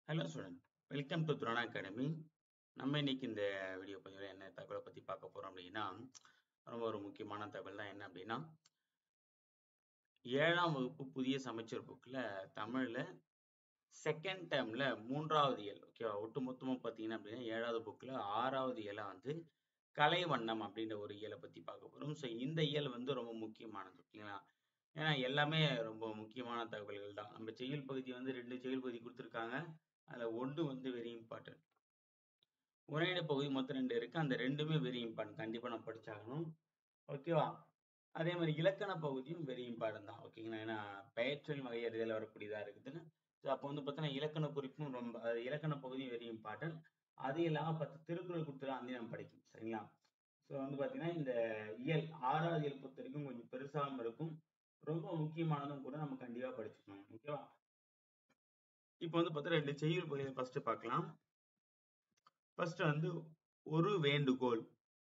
Hello student welcome to துரானா academy நம்ம இன்னைக்கு இந்த வீடியோ பதிவில் என்ன தகவலை பற்றி பார்க்க போகிறோம் அப்படின்னா ரொம்ப ஒரு முக்கியமான தகவல் தான் என்ன அப்படின்னா ஏழாம் வகுப்பு புதிய சமைச்சர் புக்கில் தமிழில் செகண்ட் டேர்மில் மூன்றாவது இயல் ஓகேவா ஒட்டு மொத்தமாக பார்த்தீங்கன்னா அப்படின்னா ஏழாவது புக்கில் ஆறாவது இயலை வந்து கலை வண்ணம் அப்படின்ற ஒரு இயலை பற்றி பார்க்க போகிறோம் ஸோ இந்த இயல் வந்து ரொம்ப முக்கியமானது ஓகேங்களா ஏன்னா எல்லாமே ரொம்ப முக்கியமான தகவல்கள் தான் நம்ம செய்யுள் பகுதி வந்து ரெண்டு செய்யுள் பகுதி கொடுத்துருக்காங்க அதில் ஒன்று வந்து வெரி இம்பார்ட்டன்ட் உரையிட பகுதி மொத்தம் ரெண்டு இருக்கு அந்த ரெண்டுமே வெரி இம்பார்ட்டன்ட் கண்டிப்பாக நம்ம படிச்சாகணும் ஓகேவா அதே மாதிரி இலக்கண பகுதியும் வெரி இம்பார்ட்டன்ட் தான் ஓகேங்களா ஏன்னா பெயர்ச்சொல் வகையறிதல் வரக்கூடியதாக இருக்குதுன்னு ஸோ அப்போ வந்து பார்த்தீங்கன்னா இலக்கண குறிப்பும் ரொம்ப அது இலக்கண பகுதியும் வெரி இம்பார்ட்டன்ட் அது இல்லாமல் பத்து திருக்குறள் கொடுத்துலாம் அதையும் நம்ம படிக்கணும் சரிங்களா ஸோ வந்து பார்த்தீங்கன்னா இந்த இயல் ஆறாவது இயல் பொறுத்த வரைக்கும் கொஞ்சம் பெருசாகவும் இருக்கும் ரொம்ப முக்கியமானதும் கூட நம்ம கண்டிப்பாக படிச்சுக்கணும் ஓகேவா இப்போ வந்து பார்த்தா ரெண்டு செய்யுள் பகுதியை ஃபர்ஸ்ட் பார்க்கலாம் ஃபர்ஸ்ட் வந்து ஒரு வேண்டுகோள்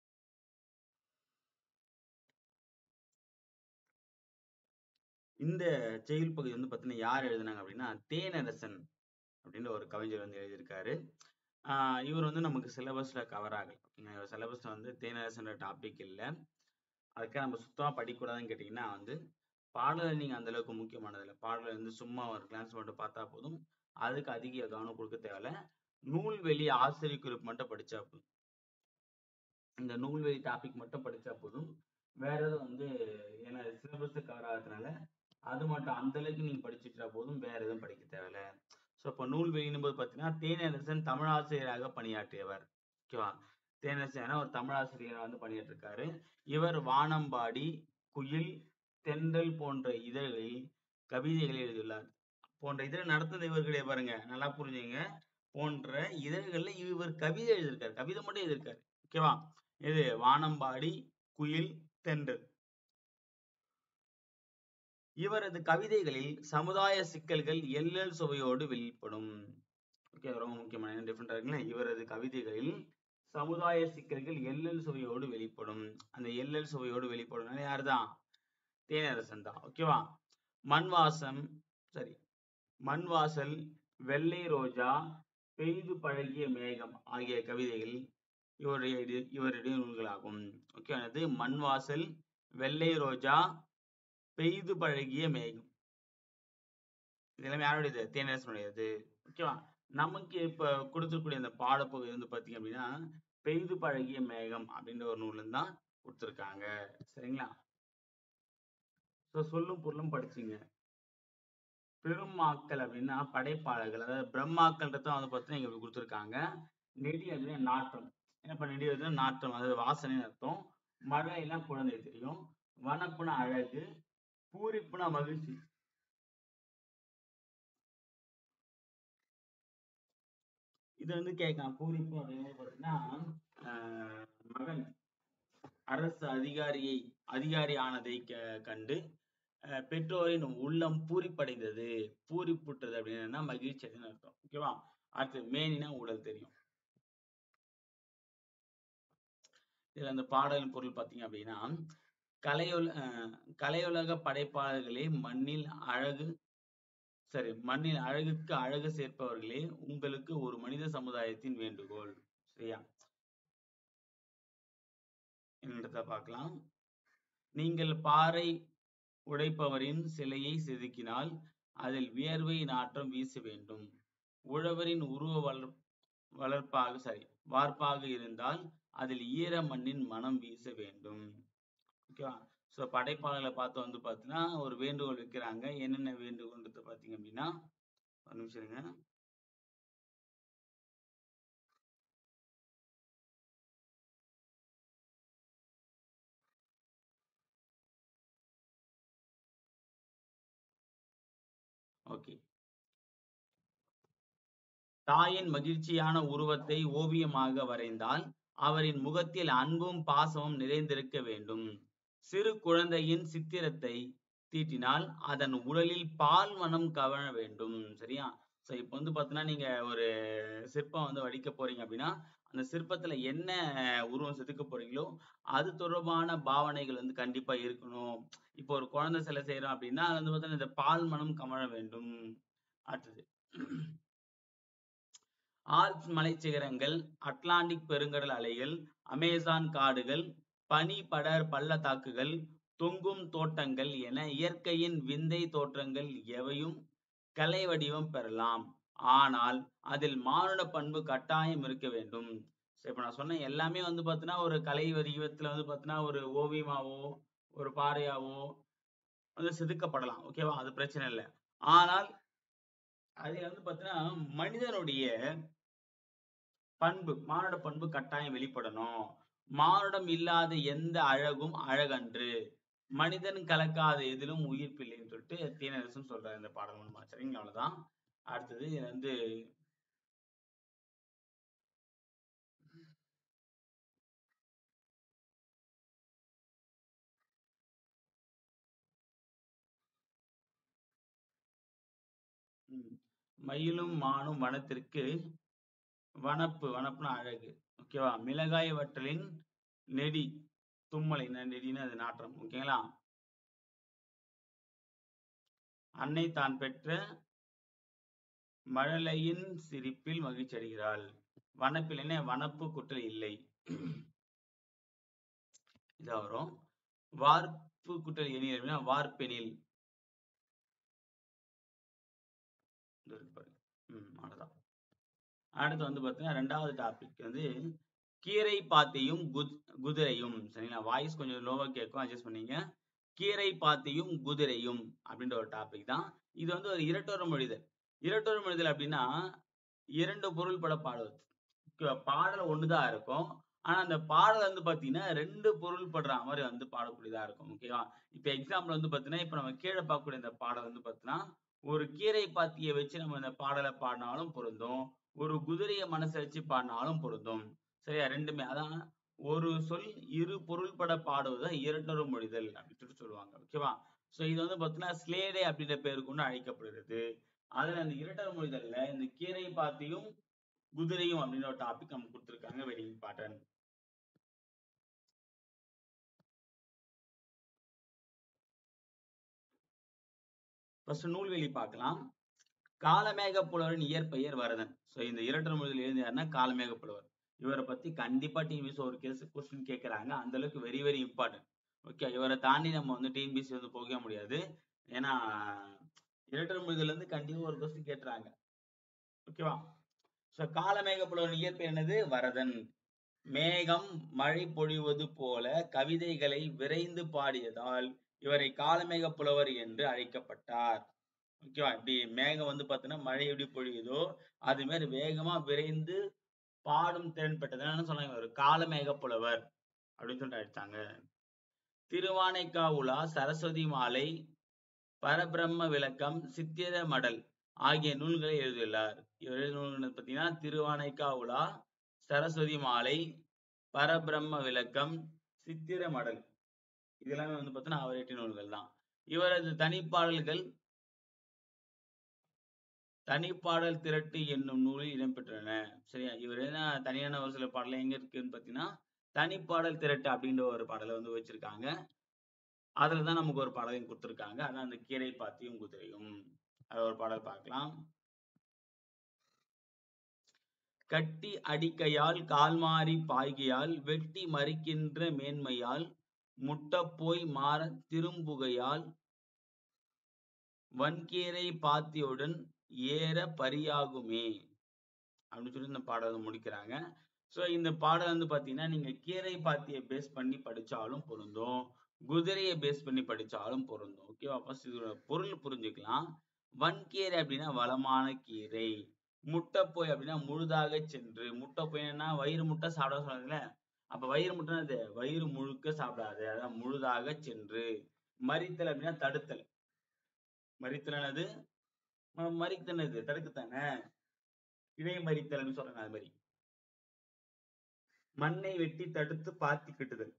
இந்த செய்யுள் பகுதி வந்து பார்த்தீங்கன்னா யார் எழுதுனாங்க அப்படின்னா தேனரசன் அப்படின்ற ஒரு கவிஞர் வந்து எழுதியிருக்காரு ஆஹ் இவர் வந்து நமக்கு சிலபஸ்ல கவர் ஆகல ஓகேங்களா சிலபஸ்ல வந்து தேனரசன்ற டாபிக் இல்லை அதுக்காக நம்ம சுத்தமாக படிக்கக்கூடாதுன்னு கேட்டிங்கன்னா வந்து பாடல் நீங்கள் அந்த அளவுக்கு முக்கியமானது இல்லை பாடல் வந்து சும்மா ஒரு கிளான்ஸ் மட்டும் பார்த்தா போதும் அதுக்கு அதிக கவனம் கொடுக்க தேவையில்ல நூல்வெளி ஆசிரியர் குறிப்பு மட்டும் படிச்சா போதும் இந்த நூல்வெளி டாபிக் மட்டும் படிச்சா போதும் வேற எதுவும் வந்து ஏன்னா சிலபஸ் கவர் ஆகிறதுனால அது மட்டும் அந்த அளவுக்கு நீங்க படிச்சுட்டா போதும் வேற எதுவும் படிக்க தேவையில்ல ஸோ இப்போ நூல்வெளினும் போது பார்த்தீங்கன்னா தேனரசன் தமிழாசிரியராக பணியாற்றியவர் ஓகேவா தேனரசன் ஒரு தமிழாசிரியராக வந்து பணியாற்றிருக்காரு இவர் வானம்பாடி குயில் தென்றல் போன்ற இதழ்களில் கவிதைகளை எழுதியுள்ளார் போன்ற இதழ் நடத்துனது இவர் கிடையாது பாருங்க நல்லா புரிஞ்சுங்க போன்ற இதழ்கள்ல இவர் கவிதை எழுதியிருக்காரு கவிதை மட்டும் எழுதியிருக்காரு ஓகேவா இது வானம்பாடி குயில் தென்றல் இவரது கவிதைகளில் சமுதாய சிக்கல்கள் எல்லல் சுவையோடு வெளிப்படும் ஓகே ரொம்ப முக்கியமான டிஃப்ரெண்டா இருக்குல்ல இவரது கவிதைகளில் சமுதாய சிக்கல்கள் எல்லல் சுவையோடு வெளிப்படும் அந்த எல்லல் சுவையோடு வெளிப்படும் யாருதான் தேனரசன் தான் ஓகேவா மண்வாசம் சரி மண்வாசல் வெள்ளை ரோஜா பெய்து பழகிய மேகம் ஆகிய கவிதைகள் இவருடைய இவருடைய நூல்களாகும் ஓகே அது மண்வாசல் வெள்ளை ரோஜா பெய்து பழகிய மேகம் இது எல்லாமே யாருடையது தேனரசனுடையது ஓகேவா நமக்கு இப்ப கொடுத்துருக்கூடிய அந்த பாடப்பகுதி வந்து பாத்தீங்க அப்படின்னா பெய்து பழகிய மேகம் அப்படின்ற ஒரு நூல் தான் கொடுத்துருக்காங்க சரிங்களா ஸோ சொல்லும் பொருளும் படிச்சுங்க பெருமாக்கள் அப்படின்னா படைப்பாளர்கள் அதாவது பிரம்மாக்கள்ன்றத வந்து பார்த்தீங்கன்னா இங்க கொடுத்துருக்காங்க நெடி அப்படின்னா நாற்றம் என்ன நெடி அப்படின்னா நாற்றம் அதாவது வாசனைன்னு அர்த்தம் மழையெல்லாம் குழந்தை தெரியும் வனப்புனா அழகு பூரிப்புனா மகிழ்ச்சி இது வந்து கேட்கலாம் பூரிப்பு அப்படின்னு பார்த்தீங்கன்னா மகன் அரசு அதிகாரியை அதிகாரி ஆனதை கண்டு பெற்றோரின் உள்ளம் பூரிப்படைந்தது பூரிப்புற்றது அப்படின்னா மகிழ்ச்சி அப்படின்னு அர்த்தம் ஓகேவா அடுத்து மேனினா உடல் தெரியும் இதுல அந்த பாடலின் பொருள் பார்த்தீங்க அப்படின்னா கலையுல கலையுலக படைப்பாளர்களே மண்ணில் அழகு சரி மண்ணில் அழகுக்கு அழகு சேர்ப்பவர்களே உங்களுக்கு ஒரு மனித சமுதாயத்தின் வேண்டுகோள் சரியா என்னன்றத பார்க்கலாம் நீங்கள் பாறை உடைப்பவரின் சிலையை செதுக்கினால் அதில் வியர்வை நாற்றம் வீச வேண்டும் உழவரின் உருவ வளர் வளர்ப்பாக சரி வார்ப்பாக இருந்தால் அதில் ஈர மண்ணின் மனம் வீச வேண்டும் ஓகேவா ஸோ படைப்பாளர்களை பார்த்து வந்து பார்த்தீங்கன்னா ஒரு வேண்டுகோள் வைக்கிறாங்க என்னென்ன வேண்டுகோள்ன்றது பார்த்தீங்க அப்படின்னா ஒரு நிமிஷம் இருங்க ஓகே தாயின் மகிழ்ச்சியான உருவத்தை ஓவியமாக வரைந்தால் அவரின் முகத்தில் அன்பும் பாசமும் நிறைந்திருக்க வேண்டும் சிறு குழந்தையின் சித்திரத்தை தீட்டினால் அதன் உடலில் பால் மனம் கவர வேண்டும் சரியா ஸோ இப்போ வந்து பார்த்தீங்கன்னா நீங்க ஒரு சிற்பம் வந்து வடிக்க போறீங்க அப்படின்னா அந்த சிற்பத்துல என்ன உருவம் செதுக்க போறீங்களோ அது தொடர்பான பாவனைகள் வந்து கண்டிப்பா இருக்கணும் இப்போ ஒரு குழந்தை சிலை செய்யறோம் அப்படின்னா அது வந்து பார்த்தீங்கன்னா இந்த பால் மனம் கமழ வேண்டும் அடுத்தது ஆல்ப்ஸ் மலைச்சிகரங்கள் அட்லாண்டிக் பெருங்கடல் அலைகள் அமேசான் காடுகள் பனி படர் பள்ளத்தாக்குகள் தொங்கும் தோட்டங்கள் என இயற்கையின் விந்தை தோற்றங்கள் எவையும் கலை வடிவம் பெறலாம் ஆனால் அதில் மானுட பண்பு கட்டாயம் இருக்க வேண்டும் சரி இப்ப நான் சொன்ன எல்லாமே வந்து பாத்தீங்கன்னா ஒரு கலை வடிவத்துல வந்து பாத்தீங்கன்னா ஒரு ஓவியமாவோ ஒரு பாறையாவோ வந்து செதுக்கப்படலாம் ஓகேவா அது பிரச்சனை இல்லை ஆனால் அதுல வந்து பாத்தீங்கன்னா மனிதனுடைய பண்பு மானுட பண்பு கட்டாயம் வெளிப்படணும் மானுடம் இல்லாத எந்த அழகும் அழகன்று மனிதன் கலக்காத எதிலும் உயிர்ப்பில்லைன்னு சொல்லிட்டு தீனரசன் சொல்றாரு இந்த பாடல் மூலமா சரிங்களா அவ்வளவுதான் அடுத்தது இது வந்து ம், மயிலும் மானும் வனத்திற்கு வனப்பு வனப்புனா அழகு ஓகேவா மிளகாய் வற்றலின் நெடி தும்மலை ந- நெடின்னு அது நாற்றம் ஓகேங்களா அன்னை தான் பெற்ற மழலையின் சிரிப்பில் மகிழ்ச்சி அடைகிறாள் வனப்பில் என்ன வனப்பு குற்றல் இல்லை இதா வரும் வார்ப்பு குற்றல் எனில் அப்படின்னா வார்ப்பெனில் இது இருக்கு பாருங்க ம் அவ்வளவுதான் அடுத்து வந்து பாத்தீங்கன்னா ரெண்டாவது டாபிக் வந்து கீரை பாத்தியும் குத் குதிரையும் சரிங்களா வாய்ஸ் கொஞ்சம் லோவா கேட்கும் அட்ஜஸ்ட் பண்ணீங்க கீரை பாத்தியும் குதிரையும் அப்படின்ற ஒரு டாபிக் தான் இது வந்து ஒரு இரட்டொரு மொழிதல் இரட்டொரு மொழிதல் அப்படின்னா இரண்டு பொருள் பட பாடுவது Okay வா? பாடல் ஒண்ணுதான் இருக்கும் ஆனா அந்த பாடல் வந்து பாத்தீங்கன்னா ரெண்டு பொருள் படுற மாதிரி வந்து பாடக்கூடியதா இருக்கும் ஓகேவா இப்ப எக்ஸாம்பிள் வந்து பாத்தீங்கன்னா இப்ப நம்ம கீழே பார்க்கக்கூடிய இந்த பாடல் வந்து பாத்தீங்கன்னா ஒரு கீரை பாத்தியை வச்சு நம்ம இந்த பாடலை பாடினாலும் பொருந்தும் ஒரு குதிரையை மனசை வச்சு பாடினாலும் பொருந்தும் சரியா ரெண்டுமே அதான் ஒரு சொல் இரு பொருள்பட பாடுவதுதான் இரண்டொரு மொழிதல் அப்படின்னு சொல்லிட்டு சொல்லுவாங்க ஓகேவா சோ இது வந்து பாத்தீங்கன்னா ஸ்லேடே அப்படின்ற பேரு கொண்டு அழைக்கப்படுகிறது அதுல அந்த இரட்டொரு மொழிதல்ல இந்த கீரை பாத்தியும் குதிரையும் அப்படின்னு ஒரு டாபிக் நமக்கு கொடுத்திருக்காங்க வெரி இம்பார்ட்டன்ட் ஃபர்ஸ்ட் நூல்வெளி பார்க்கலாம் காலமேக புலவரின் இயற்பெயர் வரதன் சோ இந்த இரட்டர் மொழியில் எழுதியாருன்னா காலமேக புலவர் இவரை பத்தி கண்டிப்பா டிஎன்பிசி ஒரு கேஸ் கொஸ்டின் கேட்கறாங்க அந்த அளவுக்கு வெரி வெரி இம்பார்ட்டன்ட் ஓகே இவரை தாண்டி நம்ம வந்து டிஎன்பிசி வந்து போக முடியாது ஏன்னா இரட்டர் மொழிதுல இருந்து கண்டிப்பா ஒரு கொஸ்டின் கேட்டுறாங்க ஓகேவா சோ காலமேக புலவரின் இயற்பெயர் என்னது வரதன் மேகம் மழை பொழிவது போல கவிதைகளை விரைந்து பாடியதால் இவரை காலமேக புலவர் என்று அழைக்கப்பட்டார் ஓகேவா இப்படி மேகம் வந்து பாத்தீங்கன்னா மழை எப்படி பொழியுதோ அது மாதிரி வேகமா விரைந்து பாடும் திறன் பெற்றதுன்னு சொன்னாங்க ஒரு காலமேக புலவர் அப்படின்னு சொல்லிட்டு அடிச்சாங்க திருவானைக்காவுலா சரஸ்வதி மாலை பரபிரம்ம விளக்கம் சித்திர மடல் ஆகிய நூல்களை எழுதியுள்ளார் இவர் எழுதிய நூல்கள் பார்த்தீங்கன்னா திருவானைக்காவுலா சரஸ்வதி மாலை பரபிரம்ம விளக்கம் சித்திர மடல் இதெல்லாமே வந்து பார்த்தீங்கன்னா அவர் இயற்றிய நூல்கள் தான் இவரது தனிப்பாடல்கள் தனிப்பாடல் திரட்டு என்னும் நூலில் இடம்பெற்றன சரியா இவர் என்ன தனியான ஒரு சில பாடல் எங்க இருக்குன்னு பார்த்தீங்கன்னா தனிப்பாடல் திரட்டு அப்படின்ற ஒரு பாடலை வந்து வச்சிருக்காங்க அதுலதான் நமக்கு ஒரு பாடலையும் கொடுத்திருக்காங்க அதான் அந்த கீரை பாத்தியும் குதிரையும் அது ஒரு பாடல் பார்க்கலாம் கட்டி அடிக்கையால் கால்மாறி பாய்கையால் வெட்டி மறிக்கின்ற மேன்மையால் முட்டப்போய் மாற திரும்புகையால் வன்கீரை பாத்தியுடன் ஏற பரியாகுமே அப்படின்னு சொல்லி இந்த பாடல் வந்து முடிக்கிறாங்க சோ இந்த பாடல் வந்து பாத்தீங்கன்னா நீங்க கீரை பாத்தியை பேஸ் பண்ணி படிச்சாலும் பொருந்தும் குதிரையை பேஸ் பண்ணி படிச்சாலும் பொருந்தும் ஓகேவா ஃபர்ஸ்ட் இதோட பொருள் புரிஞ்சுக்கலாம் வன்கீரை அப்படின்னா வளமான கீரை முட்டைப்போய் அப்படின்னா முழுதாக சென்று முட்டைப்போய்னா வயிறு முட்டை சாப்பிட சொன்னதுல அப்ப வயிறு முட்டைனா அது வயிறு முழுக்க சாப்பிடாது அதான் முழுதாக சென்று மறித்தல் அப்படின்னா தடுத்தல் மறித்தல் என்னது ம- மறித்தல் இது தடுக்கத்தானே இடை மறித்தல் அப்படின்னு சொல்றாங்க அது மாதிரி மண்ணை வெட்டி தடுத்து பாத்தி கட்டுதல்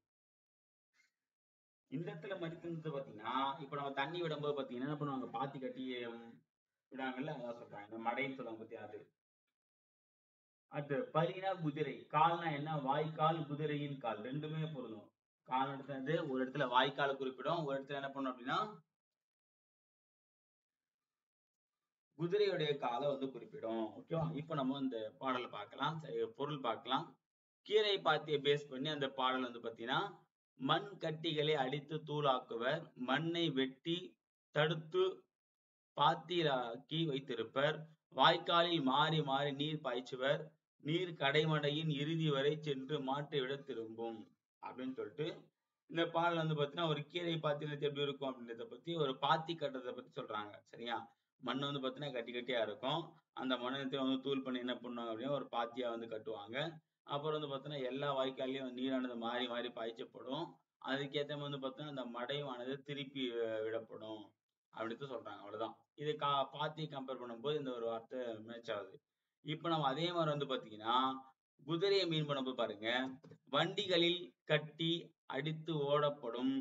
இந்த இடத்துல மறிக்கிறது பாத்தீங்கன்னா இப்ப நம்ம தண்ணி விடும்போது பாத்தீங்கன்னா என்ன பண்ணுவாங்க பாத்தி கட்டி உம், விடாங்கல்ல அதான் சொல்றாங்க இந்த மடைன்னு சொல்லுவாங்க பத்தியா அது அடுத்து பரினா குதிரை கால்னா என்ன வாய்க்கால் குதிரையின் கால் ரெண்டுமே பொருந்தும் கால் எடுத்தது ஒரு இடத்துல வாய்க்காலை குறிப்பிடும் ஒரு இடத்துல என்ன பண்ணும் அப்படின்னா குதிரையுடைய காலை வந்து குறிப்பிடும் ஓகேவா இப்போ நம்ம இந்த பாடலை பார்க்கலாம் சரி, பொருள் பார்க்கலாம் கீரை பாத்தியை பேஸ் பண்ணி அந்த பாடல் வந்து பாத்தீங்கன்னா மண் கட்டிகளை அடித்து தூளாக்குவர் மண்ணை வெட்டி தடுத்து பாத்திராக்கி வைத்திருப்பர் வாய்க்காலில் மாறி மாறி நீர் பாய்ச்சுவர் நீர் கடைமடையின் இறுதி வரை சென்று மாற்றிவிட திரும்பும் அப்படின்னு சொல்லிட்டு இந்த பாடல் வந்து பாத்தீங்கன்னா ஒரு கீரை பாத்திரத்தை எப்படி இருக்கும் அப்படின்றத பத்தி ஒரு பாத்தி கட்டுறதை பத்தி சொல்றாங்க சரியா மண் வந்து பாத்தீங்கன்னா கட்டி கட்டியா இருக்கும் அந்த மண்ணத்தை வந்து தூள் பண்ணி என்ன பண்ணுவாங்க அப்படின்னா ஒரு பாத்தியா வந்து கட்டுவாங்க அப்புறம் வந்து பாத்தீங்கன்னா எல்லா வாய்க்கால்லையும் நீரானது மாறி மாறி பாய்ச்சப்படும் அதுக்கேற்ற மாதிரி வந்து பாத்தீங்கன்னா அந்த மடைவானது திருப்பி அஹ் விடப்படும் அப்படின்னு சொல்றாங்க அவ்வளவுதான் இது கா பாத்தி கம்பேர் பண்ணும்போது இந்த ஒரு வார்த்தை மேட்ச் ஆகுது இப்ப நம்ம அதே மாதிரி வந்து பாத்தீங்கன்னா குதிரையை மீன் பண்ணும்போது பாருங்க வண்டிகளில் கட்டி அடித்து ஓடப்படும்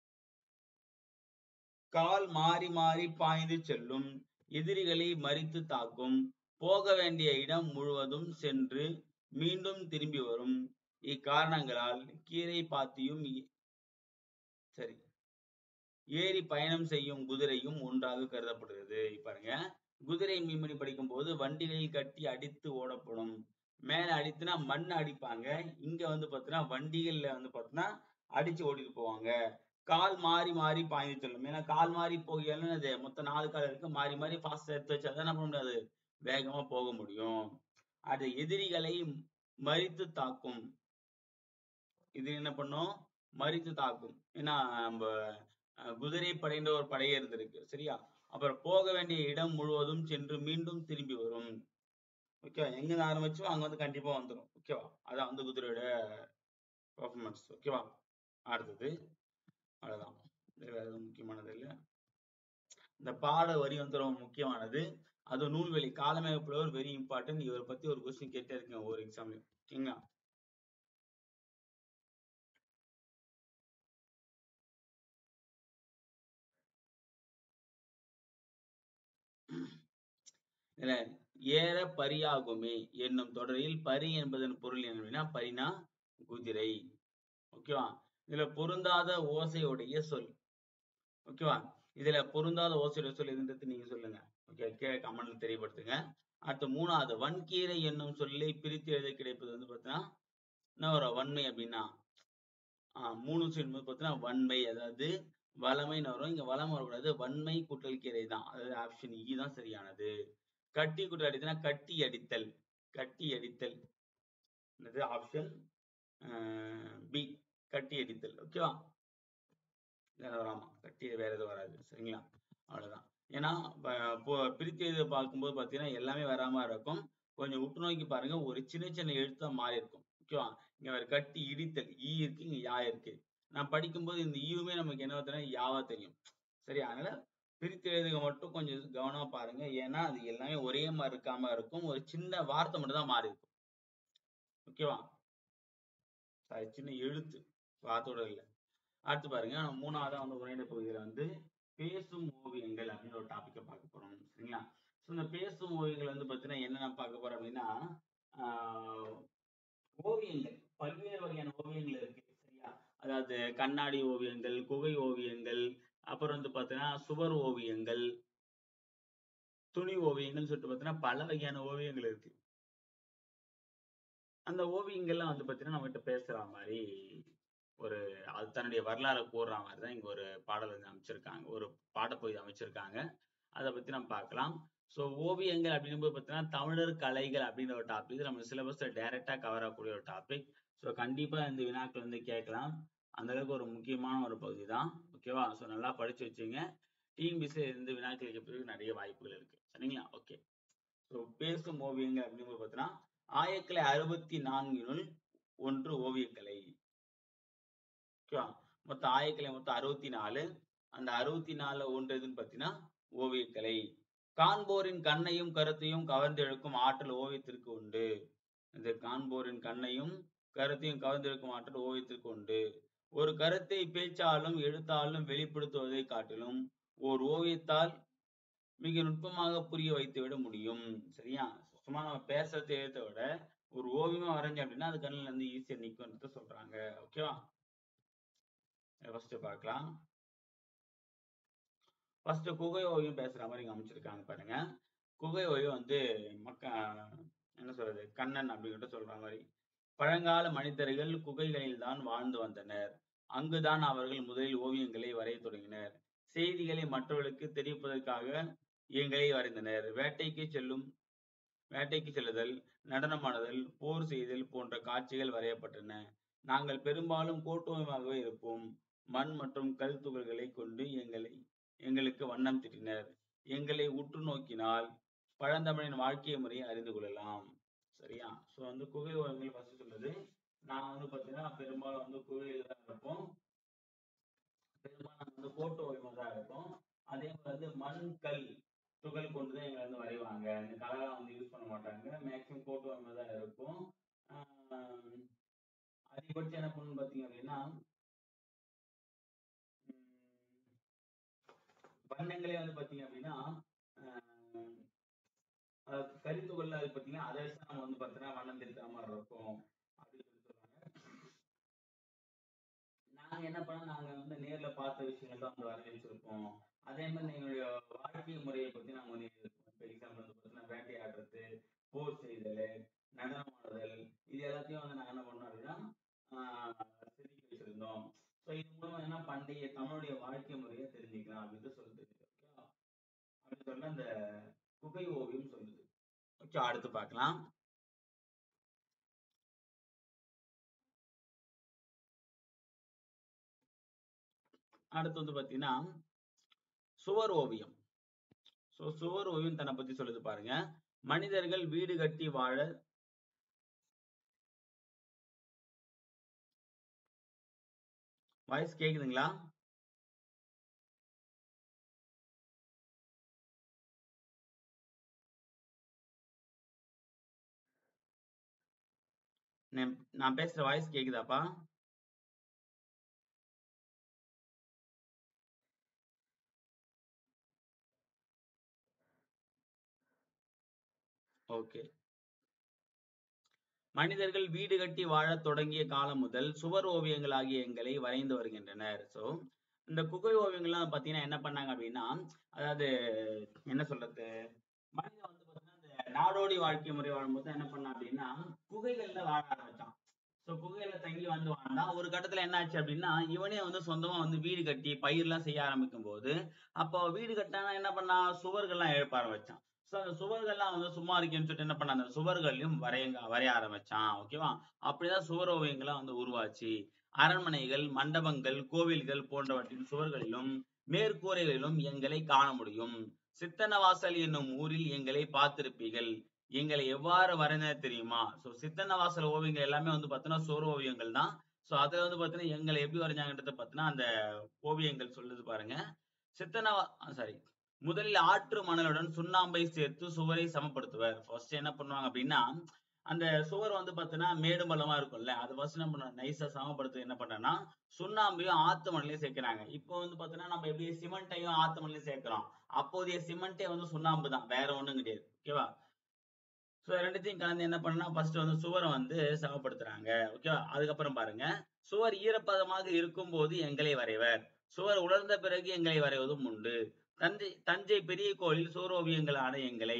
கால் மாறி மாறி பாய்ந்து செல்லும் எதிரிகளை மறித்து தாக்கும் போக வேண்டிய இடம் முழுவதும் சென்று மீண்டும் திரும்பி வரும் இக்காரணங்களால் கீரை பாத்தியும் இ- சரி ஏறி பயணம் செய்யும் குதிரையும் ஒன்றாக கருதப்படுகிறது இப்ப பாருங்க குதிரை மீன்மணி படிக்கும் போது வண்டிகளில் கட்டி அடித்து ஓடப்படும் மேல அடித்துனா மண் அடிப்பாங்க இங்க வந்து பாத்தீங்கன்னா வண்டிகள்ல வந்து பாத்தீங்கன்னா அடிச்சு ஓட்டிட்டு போவாங்க கால் மாறி மாறி பாய்ந்து செல்லும் ஏன்னா கால் மாறி போகலன்னு அது மொத்தம் நாலு கால் இருக்கு மாறி மாறி ஃபாஸ்ட் எடுத்து வச்சா தான் என்ன பண்ண முடியாது வேகமா போக முடியும் அது எதிரிகளை மறித்து தாக்கும் இது என்ன பண்ணும் மறித்து தாக்கும் ஏன்னா நம்ம அஹ், குதிரை படைன்ற ஒரு படையே இருந்திருக்கு சரியா அப்புறம் போக வேண்டிய இடம் முழுவதும் சென்று மீண்டும் திரும்பி வரும் ஓகேவா எங்க இருந்து ஆரம்பிச்சோ அங்க வந்து கண்டிப்பா வந்துடும் ஓகேவா அதான் வந்து குதிரையோட பெர்ஃபார்மன்ஸ் ஓகேவா அடுத்தது அவ்வளவுதான் இது வேற எதுவும் முக்கியமானது இல்ல இந்த பாட வரி வந்து ரொம்ப முக்கியமானது அது நூல்வெளி காலமேக புலவர் வெரி இம்பார்ட்டன்ட் இவரை பத்தி ஒரு கொஸ்டின் கேட்டே இருக்கேன் ஒவ்வொரு எக்ஸாம்லயும் ஓகேங்களா இதுல ஏற பரியாகுமே என்னும் தொடரில் பரி என்பதன் பொருள் என்ன அப்படின்னா பரினா குதிரை ஓகேவா இதுல பொருந்தாத ஓசையுடைய சொல் ஓகேவா இதுல பொருந்தாத ஓசையுடைய சொல் எதுன்றது நீங்க சொல்லுங்க ஓகே கீழே கமெண்ட்ல தெரியப்படுத்துங்க அடுத்து மூணாவது வன்கீரை என்னும் சொல்லை பிரித்து எழுத கிடைப்பது வந்து பாத்தீங்கன்னா என்ன வரும் வன்மை அப்படின்னா ஆஹ் மூணு சொல்லும்போது பாத்தீங்கன்னா வன்மை அதாவது வளமைன்னு வரும் இங்க வளம் வரக்கூடாது வன்மை கூட்டல் கீரை தான் அதாவது ஆப்ஷன் இ தான் சரியானது கட்டி கூட்டல் அடித்தனா கட்டி அடித்தல் கட்டி அடித்தல் என்னது ஆப்ஷன் பி கட்டி அடித்தல் ஓகேவா வராமா கட்டி வேற எதுவும் வராது சரிங்களா அவ்வளவுதான் ஏன்னா ப- இப்போ பிரித்து எழுத பார்க்கும்போது பாத்தீங்கன்னா எல்லாமே வராம இருக்கும் கொஞ்சம் உற்று நோக்கி பாருங்க ஒரு சின்ன சின்ன எழுத்தா மாறி இருக்கும் ஓகேவா இங்க ஒரு கட்டி இடித்தல் ஈ இருக்கு இங்க யா இருக்கு நான் படிக்கும்போது இந்த ஈவுமே நமக்கு என்ன தெரியும் யாவா தெரியும் சரி அதனால பிரித்து எழுதுக மட்டும் கொஞ்சம் கவனமா பாருங்க ஏன்னா அது எல்லாமே ஒரே மாதிரி இருக்காம இருக்கும் ஒரு சின்ன வார்த்தை மட்டும் தான் மாறி இருக்கும் ஓகேவா சாரி சின்ன எழுத்து வார்த்தையோட இல்ல அடுத்து பாருங்க நம்ம மூணாவதா வந்து உரையாடல் பகுதியில வந்து பேசும் ஓவியங்கள் அப்படின்னு ஒரு டாபிக்கை பார்க்க போறோம் சரிங்களா ஸோ இந்த பேசும் ஓவியங்கள் வந்து பார்த்தீங்கன்னா என்னென்ன பார்க்க போறோம் அப்படின்னா ஆஹ் ஓவியங்கள் பல்வேறு வகையான ஓவியங்கள் இருக்கு சரியா அதாவது கண்ணாடி ஓவியங்கள் குகை ஓவியங்கள் அப்புறம் வந்து பார்த்தீங்கன்னா சுவர் ஓவியங்கள் துணி ஓவியங்கள் சொல்லிட்டு பார்த்தீங்கன்னா பல வகையான ஓவியங்கள் இருக்கு அந்த ஓவியங்கள்லாம் வந்து பார்த்தீங்கன்னா நம்மகிட்ட பேசுற மாதிரி ஒரு அது தன்னுடைய வரலாறை கூறுற மாதிரி தான் இங்க ஒரு பாடல் வந்து அமைச்சிருக்காங்க ஒரு பாடப்பகுதி அமைச்சிருக்காங்க அதை பத்தி நம்ம பார்க்கலாம் ஸோ ஓவியங்கள் அப்படிங்கும்போது பார்த்தீங்கன்னா தமிழர் கலைகள் அப்படின்ற ஒரு டாபிக் நம்ம சிலபஸ்ல டைரக்டா கவர் ஆகக்கூடிய ஒரு டாபிக் ஸோ கண்டிப்பா இந்த வினாக்கள் வந்து கேட்கலாம் அந்த அளவுக்கு ஒரு முக்கியமான ஒரு பகுதி தான் ஓகேவா ஸோ நல்லா படிச்சு வச்சுங்க டிஎன்பிசியில் இருந்து வினாக்கள் கேட்கறதுக்கு நிறைய வாய்ப்புகள் இருக்கு சரிங்களா ஓகே ஸோ பேசும் ஓவியங்கள் அப்படிங்கும்போது பார்த்தீங்கன்னா ஆயக்கலை அறுபத்தி நான்கினுள் ஒன்று ஓவியக்கலை ஓகேவா மொத்தம் ஆயக்கலை மொத்தம் அறுபத்தி நாலு அந்த அறுபத்தி நாலுல ஒன்று எதுன்னு பார்த்தீங்கன்னா ஓவியக்கலை காண்போரின் கண்ணையும் கருத்தையும் கவர்ந்தெழுக்கும் ஆற்றல் ஓவியத்திற்கு உண்டு இந்த காண்போரின் கண்ணையும் கருத்தையும் கவர்ந்தெழுக்கும் ஆற்றல் ஓவியத்திற்கு உண்டு ஒரு கருத்தை பேச்சாலும் எழுத்தாலும் வெளிப்படுத்துவதை காட்டிலும் ஓர் ஓவியத்தால் மிக நுட்பமாக புரிய வைத்துவிட முடியும் சரியா சும்மா நம்ம பேசுறதை எழுத விட ஒரு ஓவியமா வரைஞ்சோம் அப்படின்னா அது கண்ணுல இருந்து ஈஸியா நிக்கும்னு சொல்றாங்க ஓகேவா ஃபர்ஸ்ட் பார்க்கலாம் ஃபர்ஸ்ட் குகை ஓவியம் பேசுற மாதிரி இங்க அமைச்சிருக்காங்க பாருங்க குகை ஓவியம் வந்து மக்க என்ன சொல்றது கண்ணன் அப்படின்னு சொல்ற மாதிரி பழங்கால மனிதர்கள் குகைகளில் தான் வாழ்ந்து வந்தனர் அங்குதான் அவர்கள் முதலில் ஓவியங்களை வரைய தொடங்கினர் செய்திகளை மற்றவர்களுக்கு தெரிவிப்பதற்காக எங்களை வரைந்தனர் வேட்டைக்கு செல்லும் வேட்டைக்கு செல்லுதல் நடனமாடுதல் போர் செய்தல் போன்ற காட்சிகள் வரையப்பட்டன நாங்கள் பெரும்பாலும் கோட்டோயமாகவே இருப்போம் மண் மற்றும் கல் துகள்களை கொண்டு எங்களை எங்களுக்கு வண்ணம் தீட்டினர் எங்களை உற்று நோக்கினால் பழந்தமிழின் வாழ்க்கை முறையை அறிந்து கொள்ளலாம் சரியா சோ வந்து குகை ஓவியங்கள் ஃபர்ஸ்ட் சொல்லுது நான் வந்து பாத்தீங்கன்னா பெரும்பாலும் வந்து குகையில தான் இருப்போம் பெரும்பாலும் நாங்க வந்து கோட்டு ஓவியமா தான் இருக்கும் அதே மாதிரி வந்து மண் கல் துகள் கொண்டு தான் எங்களை வந்து வரைவாங்க இந்த கலர்லாம் வந்து யூஸ் பண்ண மாட்டாங்க மேக்ஸிமம் கோட்டு ஓவியமா தான் இருக்கும் ஆஹ் அதிகபட்சம் என்ன பண்ணணும் பாத்தீங்க அப்படின்னா உம் வண்ணங்களே வந்து பாத்தீங்க அப்படின்னா ஆஹ் அதாவது கரித்துகள்ல அது பாத்தீங்கன்னா அதை வச்சு நம்ம வந்து பாத்தீங்கன்னா வண்ணம் தெரிக்கிற மாதிரி இருக்கும் அப்படின்னு சொல்லி சொல்றாங்க நாங்க என்ன பண்ணோம் நாங்க வந்து நேர்ல பார்த்த விஷயங்கள் தான் வந்து வரைஞ்சி வச்சிருப்போம் அதே மாதிரி எங்களுடைய வாழ்க்கை முறையை பத்தி நாங்க வந்து எழுதியிருப்போம் இப்போ எக்ஸாம்பிள் வந்து பாத்தீங்கன்னா வேட்டையாடுறது போர் செய்தல் நடனமாடுதல் இது எல்லாத்தையும் வந்து நாங்க என்ன பண்ணோம் அப்படின்னா ஆஹ் செதுக்கி வச்சிருந்தோம் ஸோ இது மூலமா என்ன பண்டைய தமிழுடைய வாழ்க்கை முறையை தெரிஞ்சுக்கலாம் அப்படின்னு சொல்லுது ஓகேவா அப்படின்னு சொல்ல அந்த குகை ஓவியம் சொல்லுது ஓகே அடுத்து பார்க்கலாம் அடுத்து வந்து பாத்தீங்கன்னா சுவர் ஓவியம் ஸோ சுவர் ஓவியம் தன்னை பத்தி சொல்லுது பாருங்க மனிதர்கள் வீடு கட்டி வாழ வாய்ஸ் கேக்குதுங்களா நான் நான் பேசுற வாய்ஸ் கேக்குதாப்பா ஓகே மனிதர்கள் வீடு கட்டி வாழத் தொடங்கிய காலம் முதல் சுவர் ஓவியங்களாகிய எங்களை வரைந்து வருகின்றனர் சோ இந்த குகை ஓவியங்கள்லாம் பாத்தீங்கன்னா என்ன பண்ணாங்க அப்படின்னா அதாவது என்ன சொல்றது மனிதன் வந்து பாத்தீங்கன்னா இந்த நாடோடி வாழ்க்கை முறை வாழும்போது என்ன பண்ணான் அப்படின்னா குகைகள்ல வாழ ஆரம்பிச்சான் சோ குகையில தங்கி வந்து வாழ்ந்தான் ஒரு கட்டத்துல என்ன ஆச்சு அப்படின்னா இவனே வந்து சொந்தமா வந்து வீடு கட்டி பயிர்லாம் செய்ய ஆரம்பிக்கும் போது அப்போ வீடு கட்டானா என்ன பண்ணா சுவர்கள்லாம் எழுப்ப ஆரம்பிச்சான் சோ அந்த சுவர்கள்லாம் வந்து சும்மா இருக்கேன்னு சொல்லிட்டு என்ன பண்ண அந்த சுவர்களையும் வரைய வரைய ஆரம்பிச்சான் ஓகேவா அப்படிதான் சுவர் ஓவியங்கள்லாம் வந்து உருவாச்சு அரண்மனைகள் மண்டபங்கள் கோவில்கள் போன்றவற்றின் சுவர்களிலும் மேற்கூரைகளிலும் எங்களை காண முடியும் சித்தன்னவாசல் என்னும் ஊரில் எங்களை பார்த்திருப்பீர்கள் எங்களை எவ்வாறு வரைந்தனர் தெரியுமா சோ சித்தன்னவாசல் ஓவியங்கள் எல்லாமே வந்து பாத்தீங்கன்னா சுவர் ஓவியங்கள் தான் சோ அதுல வந்து பாத்தீங்கன்னா எங்களை எப்படி வரைஞ்சாங்கன்றத பாத்தீங்கன்னா அந்த ஓவியங்கள் சொல்லுது பாருங்க சித்தனவா சாரி முதலில் ஆற்று மணலுடன் சுண்ணாம்பை சேர்த்து சுவரை சமப்படுத்துவர் ஃபர்ஸ்ட் என்ன பண்ணுவாங்க அப்படின்னா அந்த சுவர் வந்து பாத்தீங்கன்னா மேடு பள்ளமா இருக்கும்ல அது ஃபர்ஸ்ட் என்ன பண்ணுவாங்க நைஸா சமப்படுத்த என்ன பண்றேன்னா சுண்ணாம்பையும் ஆத்து மணலையும் சேர்க்கிறாங்க இப்போ வந்து பாத்தீங்கன்னா நம்ம எப்படி சிமெண்ட்டையும் ஆத்து மணலையும் சேர்க்கிறோம் அப்போதைய சிமெண்டே வந்து சுண்ணாம்பு தான் வேற ஒண்ணும் கிடையாது ஓகேவா சோ ரெண்டுத்தையும் கலந்து என்ன பண்ணா ஃபர்ஸ்ட் வந்து சுவரை வந்து சமப்படுத்துறாங்க ஓகேவா அதுக்கப்புறம் பாருங்க சுவர் ஈரப்பதமாக இருக்கும் போது எங்களை வரைவர் சுவர் உலர்ந்த பிறகு எங்களை வரைவதும் உண்டு தஞ்சை தஞ்சை பெரிய கோயிலில் சுவர் ஓவியங்களான எங்களை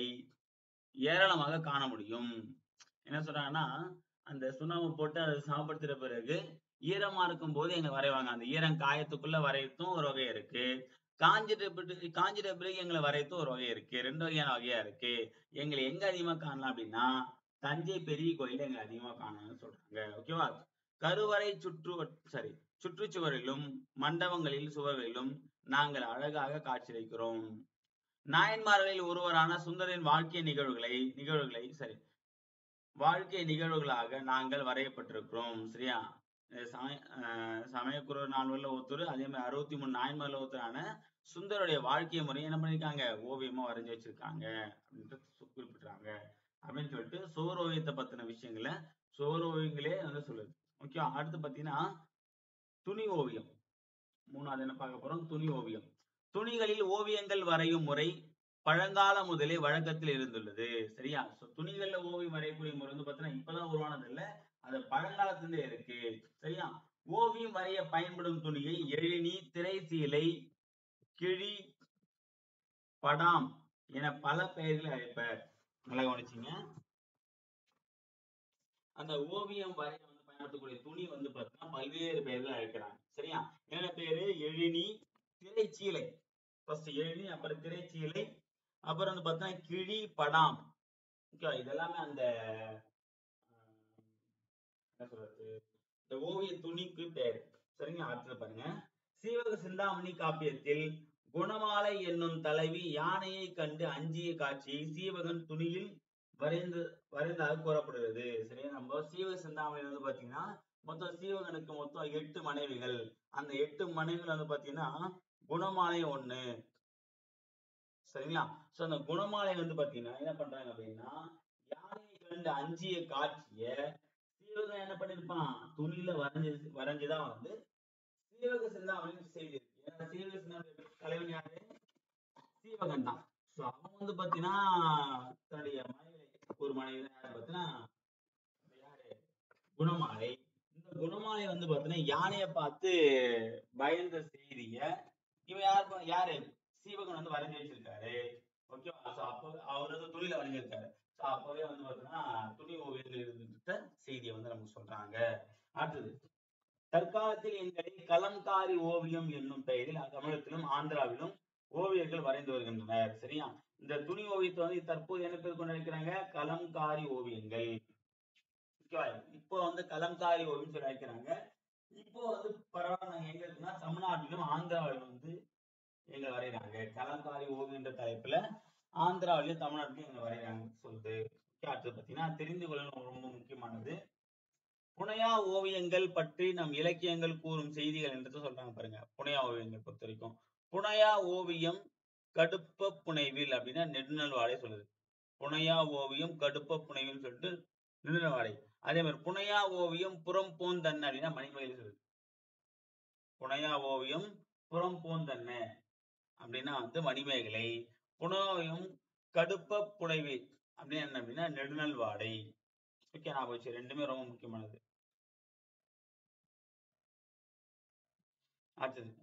ஏராளமாக காண முடியும் என்ன சொல்றாங்கன்னா அந்த சுண்ணாம்பு போட்டு அதை சமப்படுத்துற பிறகு ஈரமா இருக்கும் போது எங்களை வரைவாங்க அந்த ஈரம் காயத்துக்குள்ள வரையத்தும் ஒரு வகை இருக்கு காஞ்சிட்ட பிறகு காஞ்சிட்ட பிறகு எங்களை வரையத்தும் ஒரு வகை இருக்கு ரெண்டு வகையான வகையா இருக்கு எங்களை எங்க அதிகமா காணலாம் அப்படின்னா தஞ்சை பெரிய கோயில்ல எங்களை அதிகமா காணலாம்னு சொல்றாங்க ஓகேவா கருவறை சுற்று சாரி சுற்றுச்சுவரிலும் மண்டபங்களில் சுவர்களிலும் நாங்கள் அழகாக காட்சியளிக்கிறோம் நாயன்மார்களில் ஒருவரான சுந்தரின் வாழ்க்கை நிகழ்வுகளை நிகழ்வுகளை சரி வாழ்க்கை நிகழ்வுகளாக நாங்கள் வரையப்பட்டிருக்கிறோம் சரியா அஹ் சமய அஹ் சமயக்குரு நால்வரில் ஒருத்தர் அதே மாதிரி அறுபத்தி மூணு நாயன்மார்ல ஒருத்தரான சுந்தருடைய வாழ்க்கை முறையை என்ன பண்ணிருக்காங்க ஓவியமா வரைஞ்சு வச்சிருக்காங்க அப்படின்ட்டு சு- குறிப்பிடுறாங்க அப்படின்னு சொல்லிட்டு சுவர் ஓவியத்தை பத்தின விஷயங்களை சுவர் ஓவியங்களே வந்து சொல்லுது ஓகே அடுத்து பாத்தீங்கன்னா துணி ஓவியம் மூணாவது என்ன பார்க்க போறோம் துணி ஓவியம் துணிகளில் ஓவியங்கள் வரையும் முறை பழங்கால முதலே வழக்கத்தில் இருந்துள்ளது சரியா சோ துணிகள்ல ஓவியம் வரையக்கூடிய முறை வந்து பாத்தீங்கன்னா இப்பதான் உருவானது இல்ல அது பழங்காலத்திலிருந்தே இருக்கு சரியா ஓவியம் வரைய பயன்படும் துணியை எழினி திரை சீலை கிழி படாம் என பல பெயர்களை அழைப்பர் நல்லா கவனிச்சீங்க அந்த ஓவியம் வரைய வந்து பயன்படுத்தக்கூடிய துணி வந்து பார்த்தீங்கன்னா பல்வேறு பெயர்கள் அழைக்கிறாங்க சரியா என்ன பேரு எழினி திரைச்சீலை ஃபர்ஸ்ட் எழினி அப்புறம் திரைச்சீலை அப்புறம் வந்து பார்த்தீங்கன்னா கிழி படாம் ஓகே இதெல்லாமே அந்த ஆஹ், என்ன சொல்றது இந்த ஓவிய துணிக்கு பேர் சரிங்களா அடுத்தது பாருங்க சீவக சிந்தாமணி காப்பியத்தில் குணமாலை என்னும் தலைவி யானையை கண்டு அஞ்சிய காட்சியை சீவகன் துணியில் வரைந்து வரைந்ததாக கூறப்படுகிறது சரியா நம்ம சீவக சிந்தாமணி வந்து பாத்தீங்கன்னா மொத்தம் சீவகனுக்கு மொத்தம் எட்டு மனைவிகள் அந்த எட்டு மனைவிகள் வந்து பாத்தீங்கன்னா குணமாலை ஒண்ணு சரிங்களா சோ அந்த குணமாலை வந்து பாத்தீங்கன்னா என்ன பண்றாங்க அப்படின்னா யானையை கண்டு அஞ்சிய காட்சிய சீவகன் என்ன பண்ணிருப்பான் துணியில வரைஞ்சு வரைஞ்சுதான் வந்து சீவக சிந்தாமணி செய்தி ஏன்னா சீவக சிந்தாமணி தலைவன் யாரு சீவகன் தான் சோ அவன் வந்து பாத்தீங்கன்னா தன்னுடைய மனைவி ஒரு மனைவி தான் யாரு பாத்தீங்கன்னா இந்த யாரு குணமாலை இந்த குணமாலை வந்து பாத்தீங்கன்னா யானையை பார்த்து பயந்த செய்திய இவன் யார் பா- யாரு சீவகன் வந்து வரைஞ்சு வச்சிருக்காரு ஓகேவா சோ அப்போ அவர் வந்து துணியில வரைஞ்சிருக்காரு சோ அப்பவே வந்து பாத்தீங்கன்னா துணி ஓவியங்கள் இருந்துட்ட செய்தியை வந்து நமக்கு சொல்றாங்க அடுத்தது தற்காலத்தில் எங்களை கலம்காரி ஓவியம் என்னும் பெயரில் தமிழகத்திலும் ஆந்திராவிலும் ஓவியர்கள் வரைந்து வருகின்றனர் சரியா இந்த துணி ஓவியத்தை வந்து தற்போது என்ன பேர் கொண்டு அழைக்கிறாங்க கலம்காரி ஓவியங்கள் ஓகேவா இப்போ வந்து கலம்காரி ஓவியம் சொல்லி அழைக்கிறாங்க இப்போ வந்து பரவாயில்ல எங்க இருக்குன்னா தமிழ்நாட்டிலும் ஆந்திராவிலும் வந்து எங்க வரைகிறாங்க கலம்காரி ஓவியன்ற தலைப்புல ஆந்திராவிலும் தமிழ்நாட்டிலும் எங்க வரைகிறாங்க சொல்லுது Okay, அடுத்தது பாத்தீங்கன்னா தெரிந்து கொள்ளணும் ரொம்ப முக்கியமானது புனையா ஓவியங்கள் பற்றி நம் இலக்கியங்கள் கூறும் செய்திகள் என்று சொல்றாங்க பாருங்க புனையா ஓவியங்கள் பொறுத்த வரைக்கும் புனையா ஓவியம் கடுப்ப புனைவில் அப்படின்னா நெடுநல்வாடை சொல்லுது புனையா ஓவியம் கடுப்ப புனைவில் சொல்லிட்டு நெடுநல்வாடை அதே மாதிரி புனையா ஓவியம் புறம் போந்தன்ன அப்படின்னா மணிமேகலை சொல்லுது புனையா ஓவியம் புறம் போந்தன்ன அப்படின்னா வந்து மணிமேகலை புனோவியம் கடுப்ப புனைவி அப்படின்னா என்ன அப்படின்னா நெடுநல்வாடை ஓகே நான் போச்சு ரெண்டுமே ரொம்ப முக்கியமானது அடுத்தது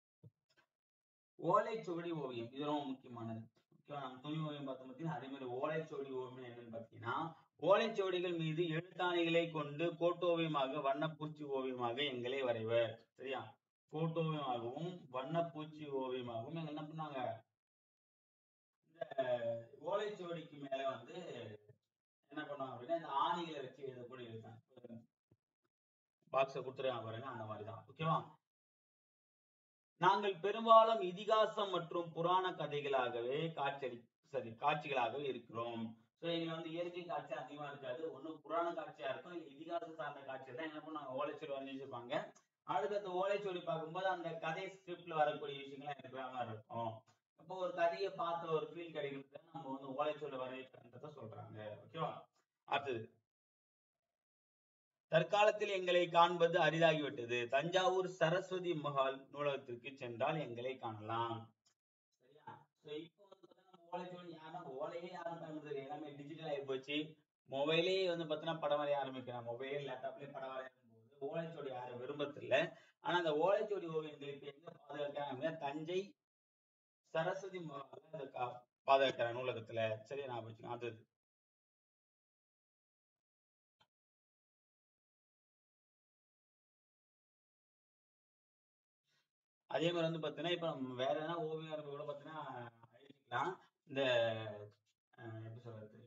ஓலைச்சுவடி ஓவியம் இது ரொம்ப முக்கியமானது ஓகேவா நம்ம துணி ஓவியம் பார்த்தோம் பார்த்தீங்கன்னா அதே மாதிரி ஓலைச்சுவடி ஓவியம் என்னன்னு பார்த்தீங்கன்னா ஓலைச்சுவடிகள் மீது எழுத்தாணிகளை கொண்டு கோட்டோவியமாக வண்ணப்பூச்சி ஓவியமாக எங்களை வரைவர் சரியா கோட்டோவியமாகவும் வண்ணப்பூச்சி ஓவியமாகவும் எங்க என்ன பண்ணாங்க இந்த ஓலைச்சுவடிக்கு மேல வந்து என்ன பண்ணுவாங்க அப்படின்னா இந்த ஆணிகளை வச்சு எழுதக்கூடிய எழுத்தான் பாக்ஸ கொடுத்துருக்காங்க பாருங்க அந்த மாதிரி தான் ஓகேவா நாங்கள் பெரும்பாலும் இதிகாசம் மற்றும் புராண கதைகளாகவே காட்சி சரி காட்சிகளாகவே இருக்கிறோம் சோ இங்க வந்து இயற்கை காட்சி அதிகமா இருக்காது ஒண்ணு புராண காட்சியா இருக்கும் இல்ல இதிகாசம் சார்ந்த காட்சி தான் என்ன பண்ணுவாங்க ஓலைச்சுவடி வரைஞ்சி வச்சிருப்பாங்க அடுத்தது ஓலைச்சுவடி பார்க்கும்போது அந்த கதை ஸ்கிரிப்ட்ல வரக்கூடிய விஷயங்கள்லாம் இருக்கிற மாதிரி இருக்கும் அப்போ ஒரு கதையை பார்த்த ஒரு ஃபீல் கிடைக்கிறது நம்ம வந்து ஓலைச்சுவடி வரையறத சொல்றாங்க ஓகேவா அடுத்தது தற்காலத்தில் எங்களை காண்பது அரிதாகிவிட்டது தஞ்சாவூர் சரஸ்வதி மஹால் நூலகத்திற்கு சென்றால் எங்களை காணலாம் சரியா சோ இப்போ வந்து பார்த்தீங்கன்னா ஓலைச்சுவடி யாரும் ஓலையே யாரும் பயன்படுத்துறது எல்லாமே டிஜிட்டல் ஆகி போச்சு மொபைலே வந்து பார்த்தீங்கன்னா படம் வரைய ஆரம்பிக்கிறாங்க மொபைல் லேப்டாப்லயே படம் வரையும் போது ஓலைச்சுவடி யாரும் விரும்புறது இல்ல ஆனா அந்த ஓலைச்சுவடி ஓவியங்கள் இப்ப எங்க பாதுகாக்கிறாங்க அப்படின்னா தஞ்சை சரஸ்வதி மஹால்ல இதை கா- பாதுகாக்கிறாங்க நூலகத்துல சரியா நான் வச்சுக்கோங்க அடுத்தது அதே மாதிரி வந்து பாத்தீங்கன்னா இப்ப நம்ம வேற எதனா ஓவியம் வரைஞ்சா கூட பாத்தீங்கன்னா அழிச்சுக்கலாம் இந்த அஹ், எப்படி சொல்றது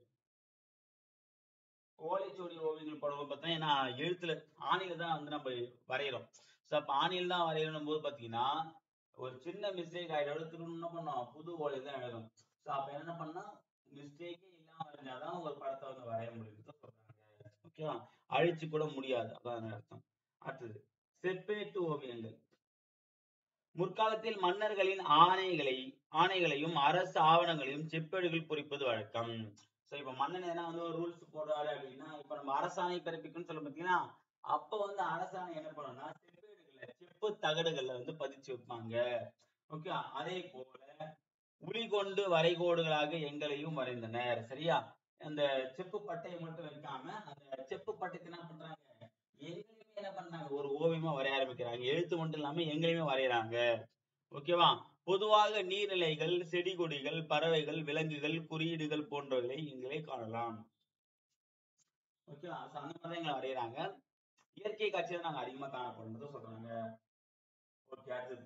ஓலைச்சுவடி ஓவியங்கள் போடும்போது பாத்தீங்கன்னா ஏன்னா எழுத்துல ஆணியில தான் வந்து நம்ம வரைகிறோம் சோ அப்ப ஆணியில தான் வரையணும் போது பாத்தீங்கன்னா ஒரு சின்ன மிஸ்டேக் ஆயிடும் திரும்ப என்ன பண்ணோம் புது ஓலையில தான் எழுதணும் சோ அப்ப என்ன பண்ணா மிஸ்டேக்கே இல்லாம வரைஞ்சாதான் ஒரு படத்தை வந்து வரைய முடியுது சொல்றாங்க ஓகேவா அழிச்சு கூட முடியாது அதான் அர்த்தம் அடுத்தது செப்பேட்டு ஓவியங்கள் முற்காலத்தில் மன்னர்களின் ஆணைகளை ஆணைகளையும் அரசு ஆவணங்களையும் செப்பேடுகள் பொறிப்பது வழக்கம் சோ இப்ப மன்னன் எதனா வந்து ஒரு ரூல்ஸ் போடுறாரு அப்படின்னா இப்ப நம்ம அரசாணை பிறப்பிக்கும்னு சொல்ல பாத்தீங்கன்னா அப்ப வந்து அரசாணை என்ன பண்ணும்னா செப்பேடுகள்ல செப்பு தகடுகள்ல வந்து பதிச்சு வைப்பாங்க ஓகே அதே போல உளி கொண்டு வரைகோடுகளாக எங்களையும் வரைந்தனர் சரியா அந்த செப்பு பட்டையை மட்டும் வைக்காம அந்த செப்பு பட்டைக்கு என்ன பண்றாங்க எங்களையுமே என்ன பண்றாங்க ஒரு ஓவியமா வரைய ஆரம்பிக்கிறாங்க எழுத்து மட்டும் இல்லாம எங்களையுமே வரையறாங்க ஓகேவா பொதுவாக நீர்நிலைகள் செடி கொடிகள் பறவைகள் விலங்குகள் குறியீடுகள் போன்றவைகளை இங்கே காணலாம் ஓகேவா So, அந்த மாதிரி எங்களை வரைகிறாங்க இயற்கை காட்சியை நாங்க அதிகமா காணப்படும் சொல்றாங்க ஓகே அடுத்தது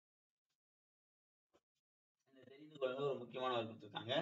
இந்த தெரிந்து கொள்ள ஒரு முக்கியமான ஒரு கொடுத்துருக்காங்க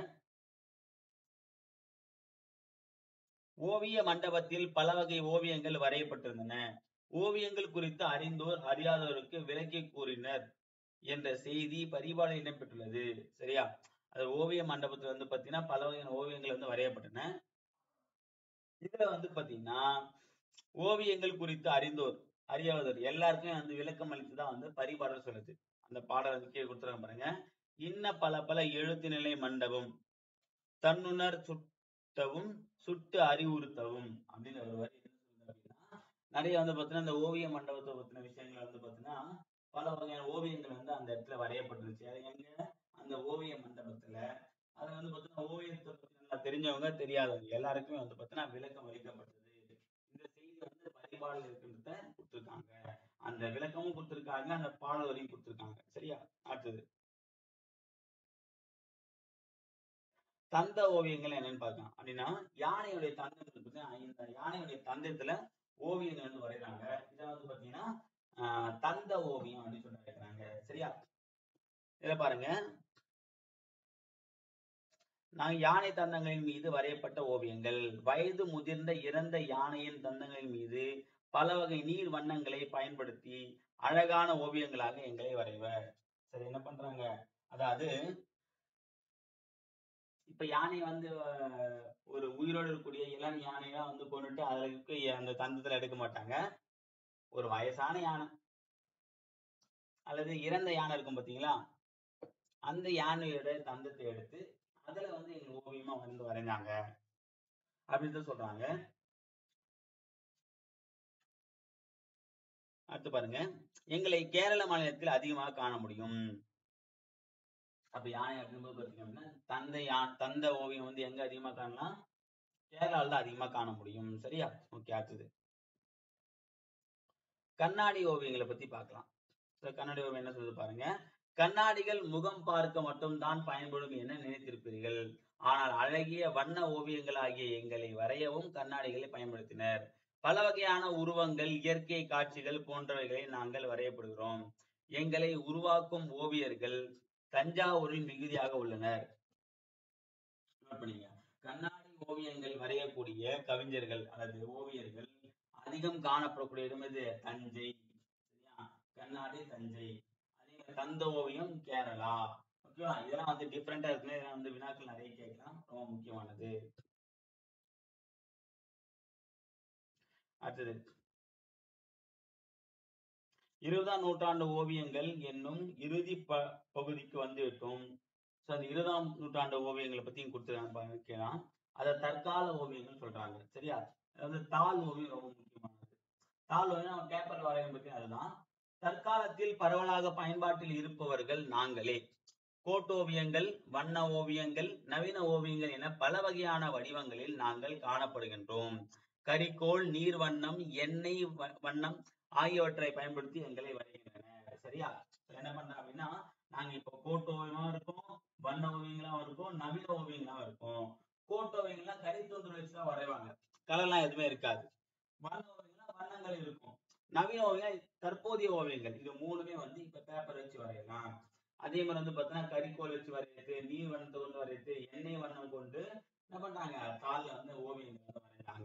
ஓவிய மண்டபத்தில் பல வகை ஓவியங்கள் வரையப்பட்டிருந்தன ஓவியங்கள் குறித்து அறிந்தோர் அறியாதோருக்கு விளக்கி கூறினர் என்ற செய்தி பரிபாடல் இடம்பெற்றுள்ளது சரியா அது ஓவிய மண்டபத்துல வந்து பாத்தீங்கன்னா பல வகையான ஓவியங்கள் வந்து வரையப்பட்டன இதுல வந்து பாத்தீங்கன்னா ஓவியங்கள் குறித்து அறிந்தோர் அறியாதோர் எல்லாருக்குமே வந்து விளக்கம் அளித்து தான் வந்து பரிபாடல் சொல்லுது அந்த பாடல் வந்து கீழே கொடுத்துருக்காங்க பாருங்க இன்ன பல பல எழுத்து நிலை மண்டபம் தன்னுணர் சுட்டவும் சுட்டு அறிவுறுத்தவும் அப்படின்னு ஒரு வரி என்ன சொல்லுது அப்படின்னா நிறைய வந்து பாத்தீங்கன்னா இந்த ஓவிய மண்டபத்தை பத்தின விஷயங்கள் வந்து பாத்தீங்கன்னா பல வகையான ஓவியங்கள் வந்து அந்த இடத்துல வரையப்பட்டிருந்துச்சு அது எங்க அந்த ஓவிய மண்டபத்துல அது வந்து பாத்தீங்கன்னா ஓவியத்தை பத்தி நல்லா தெரிஞ்சவங்க தெரியாதவங்க எல்லாருக்குமே வந்து பாத்தீங்கன்னா விளக்கம் அளிக்கப்பட்டது இந்த செய்தி வந்து பரிபாடல் இருக்கின்றத கொடுத்திருக்காங்க அந்த விளக்கமும் கொடுத்திருக்காங்க அந்த பாடல் வரியும் கொடுத்திருக்காங்க சரியா அடுத்தது தந்த ஓவியங்கள் என்னன்னு பார்க்கலாம் அப்படின்னா யானையுடைய தந்தம் இருக்குது இந்த யானையுடைய தந்தத்துல ஓவியங்கள் வந்து வரைகிறாங்க இதை வந்து பாத்தீங்கன்னா ஆஹ் தந்த ஓவியம் அப்படின்னு சொல்லி வரைகிறாங்க சரியா இத பாருங்க நான் யானை தந்தங்களின் மீது வரையப்பட்ட ஓவியங்கள் வயது முதிர்ந்த இறந்த யானையின் தந்தங்களின் மீது பல வகை நீர் வண்ணங்களை பயன்படுத்தி அழகான ஓவியங்களாக எங்களை வரைவர் சரி என்ன பண்றாங்க அதாவது இப்ப யானை வந்து அஹ், ஒரு உயிரோடு இருக்கக்கூடிய இளம் யானையெல்லாம் வந்து கொண்டுட்டு அதுக்கு அந்த தந்தத்துல எடுக்க மாட்டாங்க ஒரு வயசான யானை அல்லது இறந்த யானை இருக்கும் பாத்தீங்களா அந்த யானையோட தந்தத்தை எடுத்து அதுல வந்து எங்க ஓவியமா வந்து வரைஞ்சாங்க அப்படின்னு தான் சொல்றாங்க அடுத்து பாருங்க எங்களை கேரள மாநிலத்தில் அதிகமாக காண முடியும் அப்ப யானை அப்படிங்கும்போது பாத்தீங்க அப்படின்னா தந்தை யா- தந்த ஓவியம் வந்து எங்க அதிகமா காணலாம் கேரளால தான் அதிகமா காண முடியும் சரியா ஓகே அடுத்தது கண்ணாடி ஓவியங்களை பத்தி பார்க்கலாம் So, கண்ணாடி ஓவியம் என்ன சொல்லுது பாருங்க கண்ணாடிகள் முகம் பார்க்க மட்டும் தான் பயன்படும் என நினைத்திருப்பீர்கள் ஆனால் அழகிய வண்ண ஓவியங்களாகிய எங்களை வரையவும் கண்ணாடிகளை பயன்படுத்தினர் பல வகையான உருவங்கள் இயற்கை காட்சிகள் போன்றவைகளை நாங்கள் வரையப்படுகிறோம் எங்களை உருவாக்கும் ஓவியர்கள் தஞ்சாவூரில் மிகுதியாக உள்ளனர் Note பண்ணிக்க. கண்ணாடி ஓவியங்கள் வரையக்கூடிய கவிஞர்கள் அல்லது ஓவியர்கள் அதிகம் காணப்படக்கூடிய இடம் எது தஞ்சை சரியா கண்ணாடி தஞ்சை அதே மாதிரி தந்த ஓவியம் கேரளா ஓகேவா இதெல்லாம் வந்து டிஃப்ரெண்டா இருக்குன்னு இதெல்லாம் வந்து வினாக்கள் நிறைய கேட்கலாம் ரொம்ப முக்கியமானது அடுத்தது இருபதாம் நூற்றாண்டு ஓவியங்கள் என்னும் இறுதி ப பகுதிக்கு வந்துவிட்டோம் ஸோ அந்த இருபதாம் நூற்றாண்டு ஓவியங்களை பத்தி இங்க கொடுத்துருக்காங்க கேட்கலாம் அதை தற்கால ஓவியங்கள் சொல்றாங்க சரியா அதாவது தாள் ஓவியம் ரொம்ப முக்கியமானது தாள் ஓவியம் நம்ம பேப்பர்ல வரையும் பத்தி அதுதான் தற்காலத்தில் பரவலாக பயன்பாட்டில் இருப்பவர்கள் நாங்களே கோட்டோவியங்கள் வண்ண ஓவியங்கள் நவீன ஓவியங்கள் என பல வகையான வடிவங்களில் நாங்கள் காணப்படுகின்றோம் கரிக்கோல் நீர் வண்ணம் எண்ணெய் வ- வண்ணம் ஆகியவற்றை பயன்படுத்தி எங்களை வரைகின்றன சரியா இப்ப என்ன பண்றோம் அப்படின்னா நாங்க இப்போ கோட்டு ஓவியமா இருக்கும் வண்ண ஓவியங்களா இருக்கும் நவீன ஓவியங்களா இருக்கும் கோட்டு ஓவியங்கள்லாம் கரித்தொன்று வச்சுதான் வரைவாங்க கலர்லாம் எதுவுமே இருக்காது வண்ண ஓவியங்கள்லாம் வண்ணங்கள் இருக்கும் நவீன ஓவியம் தற்போதைய ஓவியங்கள் இது மூணுமே வந்து இப்ப பேப்பர் வச்சு வரையலாம் அதே மாதிரி வந்து பார்த்தீங்கன்னா கரிக்கோல் வச்சு வரையறது நீர் வண்ணத்தை கொண்டு வரையறது எண்ணெய் வண்ணம் கொண்டு என்ன பண்றாங்க தாள்ல வந்து ஓவியங்கள் வந்து வரையறாங்க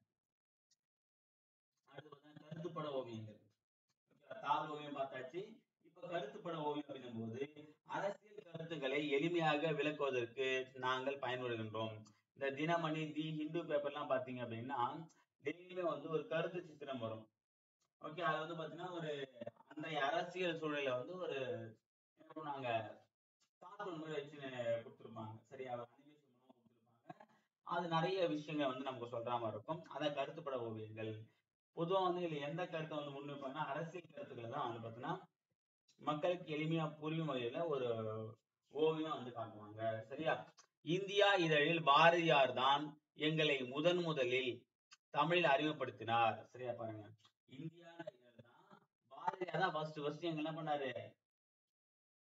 அடுத்து பார்த்தீங்கன்னா கருத்துப்பட ஓவியங்கள் Okay, தாள் ஓவியம் பார்த்தாச்சு இப்ப கருத்துப்பட ஓவியம் அப்படின்னும் போது அரசியல் கருத்துக்களை எளிமையாக விளக்குவதற்கு நாங்கள் பயன்படுகின்றோம் இந்த தினமணி தி ஹிந்து பேப்பர்லாம் பாத்தீங்க அப்படின்னா டெய்லியுமே வந்து ஒரு கருத்து சித்திரம் வரும் ஓகே அது வந்து பாத்தீங்கன்னா ஒரு அன்றைய அரசியல் சூழல வந்து ஒரு என்ன பண்ணுவாங்க கார்ட்டூன் மாதிரி வச்சு கொடுத்துருப்பாங்க சரியா அனிமேஷன் மூலமா கொடுத்துருப்பாங்க அது நிறைய விஷயங்கள் வந்து நமக்கு சொல்ற மாதிரி இருக்கும் அதான் கருத்துப்பட ஓவியங்கள் பொதுவா வந்து இதுல எந்த கருத்தை வந்து முன்வைப்பாங்கன்னா அரசியல் கருத்துக்களை தான் வந்து பாத்தீங்கன்னா மக்களுக்கு எளிமையா புரியும் வகையில ஒரு ஓவியம் வந்து காட்டுவாங்க சரியா இந்தியா இதழில் பாரதியார் தான் எங்களை முதன் முதலில் தமிழில் அறிமுகப்படுத்தினார் சரியா பாருங்க இந்தியா இதழ் தான் பாரதியார் தான் ஃபர்ஸ்ட் ஃபர்ஸ்ட் எங்க என்ன பண்ணாரு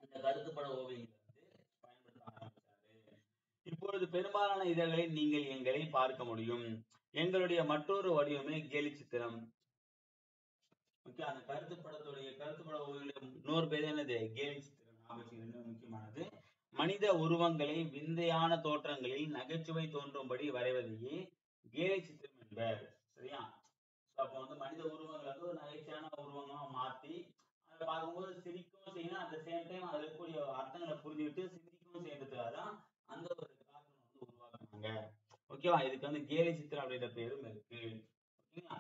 அந்த கருத்துப்பட ஓவியங்களை வந்து பயன்படுத்த ஆரம்பிச்சாரு இப்பொழுது பெரும்பாலான இதழ்களில் நீங்கள் எங்களை பார்க்க முடியும் எங்களுடைய மற்றொரு வடிவமே கேலி சித்திரம் ஓகே அந்த கருத்து படத்துடைய கருத்து பட ஓவியங்களுடைய இன்னொரு பேர் என்னது கேலி சித்திரம் ஞாபகம் ரெண்டு முக்கியமானது மனித உருவங்களை விந்தையான தோற்றங்களில் நகைச்சுவை தோன்றும்படி வரைவதையே கேலி சித்திரம் என்பர் சரியா So, அப்போ வந்து மனித உருவங்களை வந்து ஒரு நகைச்சுவையான உருவமா மாத்தி அதை பார்க்கும்போது சிரிக்கவும் செய்யணும் அந்த சேம் டைம் அதுல இருக்கக்கூடிய அர்த்தங்களை புரிஞ்சுக்கிட்டு சிந்திக்கவும் செய்யறதுக்காக தான் அந்த ஒரு கார்ட்டூன் வந்து உருவாக்குனாங்க ஓகேவா இதுக்கு வந்து கேலி சித்திரம் அப்படின்ற பேரும் இருக்கு ஓகேங்களா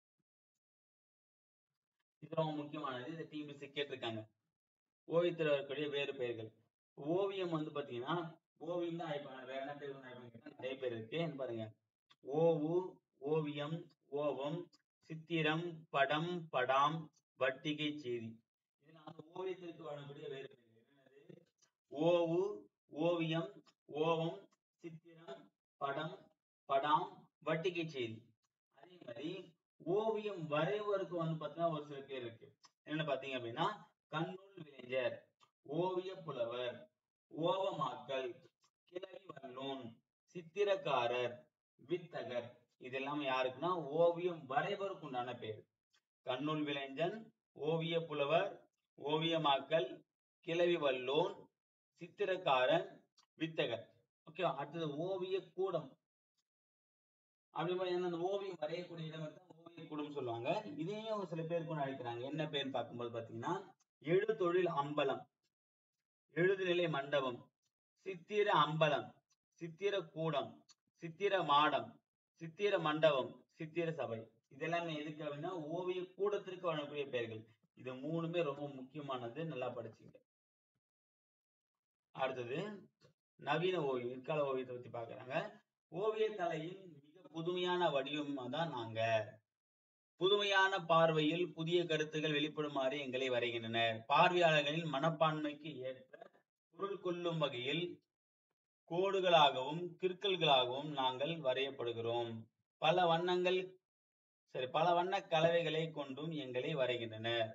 இது ரொம்ப முக்கியமானது இந்த டிபிசி கேட்டிருக்காங்க ஓவியத்தில் இருக்கக்கூடிய வேறு பெயர்கள் ஓவியம் வந்து பாத்தீங்கன்னா ஓவியம் தான் அழைப்பாங்க வேற என்ன பேர் வந்து அழைப்பாங்க கேட்டா நிறைய பேர் இருக்கு இங்க பாருங்க ஓவு ஓவியம் ஓவம் சித்திரம் படம் படாம் வட்டிகை செய்தி இதுல வந்து ஓவியத்திற்கு வழங்கக்கூடிய வேறு பெயர்கள் என்னது ஓவு ஓவியம் ஓவம் சித்திரம் படம் படாம் வட்டிகை செய்தி அதே மாதிரி ஓவியம் வரைவருக்கு வந்து பாத்தீங்கன்னா ஒரு சில பேர் இருக்கு என்ன பாத்தீங்க அப்படின்னா கண்ணுள் விளைஞர் ஓவிய புலவர் ஓவமாக்கல் கிளவி வல்லோன் சித்திரக்காரர் வித்தகர் இது எல்லாமே யாருக்குன்னா ஓவியம் வரைவருக்கு உண்டான பேர் கண்ணுள் விளைஞன் ஓவிய புலவர் ஓவியமாக்கல் கிளவி வல்லோன் சித்திரக்காரன் வித்தகர் ஓகே அடுத்தது ஓவிய கூடம் அப்படி பார்த்தீங்கன்னா அந்த ஓவியம் வரையக்கூடிய இடம் தான் ஓவிய கூடம் சொல்லுவாங்க இதையும் சில பேர் கூட அழைக்கிறாங்க என்ன பேர்னு பார்க்கும்போது பாத்தீங்கன்னா எழுத்தொழில் அம்பலம் எழுதுநிலை மண்டபம் சித்திர அம்பலம் சித்திர கூடம் சித்திர மாடம் சித்திர மண்டபம் சித்திர சபை இதெல்லாமே எதுக்கு அப்படின்னா ஓவிய கூடத்திற்கு வழங்கக்கூடிய பெயர்கள் இது மூணுமே ரொம்ப முக்கியமானது நல்லா படிச்சுங்க அடுத்தது நவீன ஓவியம் இற்கால ஓவியத்தை பத்தி பாக்குறாங்க ஓவியக்கலையின் மிக புதுமையான வடிவமா தான் நாங்க புதுமையான பார்வையில் புதிய கருத்துகள் வெளிப்படுமாறு எங்களை வரைகின்றனர் பார்வையாளர்களின் மனப்பான்மைக்கு ஏற்ப பொருள் கொள்ளும் வகையில் கோடுகளாகவும் கிறுக்கல்களாகவும் நாங்கள் வரையப்படுகிறோம் பல வண்ணங்கள் சரி பல வண்ண கலவைகளை கொண்டும் எங்களை வரைகின்றனர்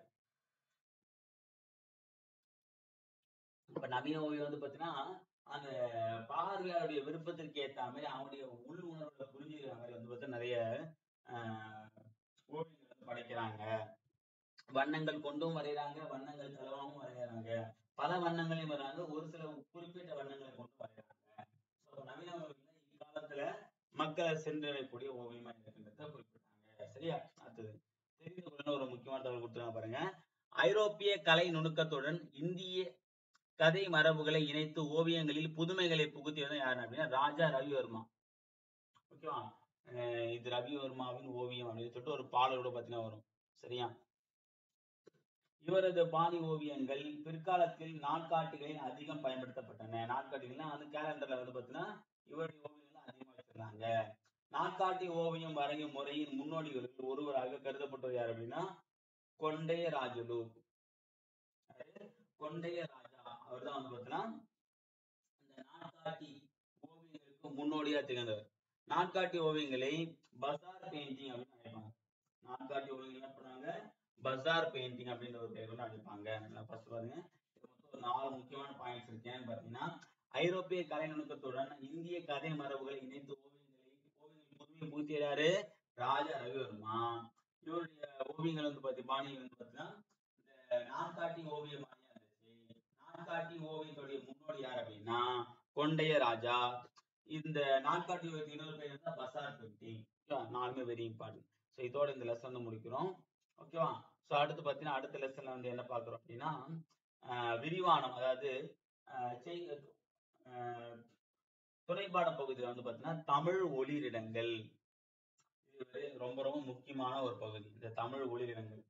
இப்ப நவீன ஓவியம் வந்து பாத்தீங்கன்னா அந்த பார்வையாளருடைய விருப்பத்திற்கு ஏத்த மாதிரி அவனுடைய உள் உணர்வுகளை புரிஞ்சுக்கிற மாதிரி வந்து பார்த்தா நிறைய ஆஹ் ஓவியங்கள் வந்து படைக்கிறாங்க வண்ணங்கள் கொண்டும் வரைகிறாங்க வண்ணங்கள் கலவாகவும் வரைகிறாங்க பல வண்ணங்களையும் வரைறாங்க ஒரு சில குறிப்பிட்ட வண்ணங்களை கொண்டு வரைகிறாங்க So, நவீன ஓவியம் இக்காலத்துல மக்களை சென்றடையக்கூடிய ஓவியமா இருக்கின்றத குறிப்பிட்டாங்க சரியா அடுத்தது தெரிந்து கொள்ள ஒரு முக்கியமான தகவல் கொடுத்துருக்காங்க பாருங்க ஐரோப்பிய கலை நுணுக்கத்துடன் இந்திய கதை மரபுகளை இணைத்து ஓவியங்களில் புதுமைகளை புகுத்தியது யாரு அப்படின்னா ராஜா ரவிவர்மா ஓகேவா அஹ் இது ரவிவர்மாவின் ஓவியம் அப்படின்னு சொல்லிட்டு ஒரு பாடலோட பார்த்தீங்கன்னா வரும் சரியா இவரது பாணி ஓவியங்கள் பிற்காலத்தில் நாட்காட்டிகளில் அதிகம் பயன்படுத்தப்பட்டன நாட்காட்டிகள்னா வந்து கேலண்டர்ல வந்து பார்த்தீங்கன்னா இவருடைய ஓவியங்கள் அதிகமா வச்சிருந்தாங்க நாட்காட்டி ஓவியம் வரையும் முறையின் முன்னோடிகளில் ஒருவராக கருதப்பட்டவர் யார் அப்படின்னா கொண்டைய ராஜுலு யாரு? கொண்டைய ராஜா அவர்தான் வந்து பார்த்தீங்கன்னா இந்த நாட்காட்டி ஓவியங்களுக்கு முன்னோடியா திகழ்ந்தவர் நாட்காட்டி ஓவியங்களை பசார் பெயிண்டிங் அப்படின்னு அழைப்பாங்க நாட்காட்டி ஓவியங்கள் என்ன பண்ணாங்க பசார் பெயிண்டிங் அப்படின்ற ஒரு பேர் கொண்டு அழைப்பாங்க ஃபர்ஸ்ட் பாருங்க இது மொத்தம் ஒரு நாலு முக்கியமான பாயிண்ட்ஸ் இருக்கேன்னு பார்த்தீங்கன்னா ஐரோப்பிய கலை நுணுக்கத்துடன் இந்திய கதை மரபுகளை இணைத்து ஓவியங்களை ஓவியங்கள் புதுமை புகுத்தியறாரு ராஜா ரவிவர்மா இவருடைய ஓவியங்கள் வந்து பார்த்தி பாணி வந்து பார்த்தீங்கன்னா இந்த நாட்காட்டி ஓவியம் மாதிரியா இருந்துச்சு நாட்காட்டி ஓவியத்துடைய முன்னோடி யார் அப்படின்னா கொண்டைய ராஜா இந்த நாட்காட்டி ஓவியத்துக்கு இன்னொரு பேர் வந்து பசார் பெயிண்டிங் நாலுமே வெரி இம்பார்ட்டன்ட் ஸோ இதோட இந்த லெசன் வந்து முடிக்கிறோம் ஓகேவா ஸோ அடுத்து பார்த்தீங்கன்னா அடுத்த லெசன்ல வந்து என்ன பார்க்குறோம் அப்படின்னா ஆஹ் விரிவானம் அதாவது ஆஹ் செய்- ஆஹ் துணைப்பாட பகுதியில் வந்து பார்த்தீங்கன்னா தமிழ் ஒளிரிடங்கள் இது வந்து ரொம்ப ரொம்ப முக்கியமான ஒரு பகுதி இந்த தமிழ் ஒளிரிடங்கள்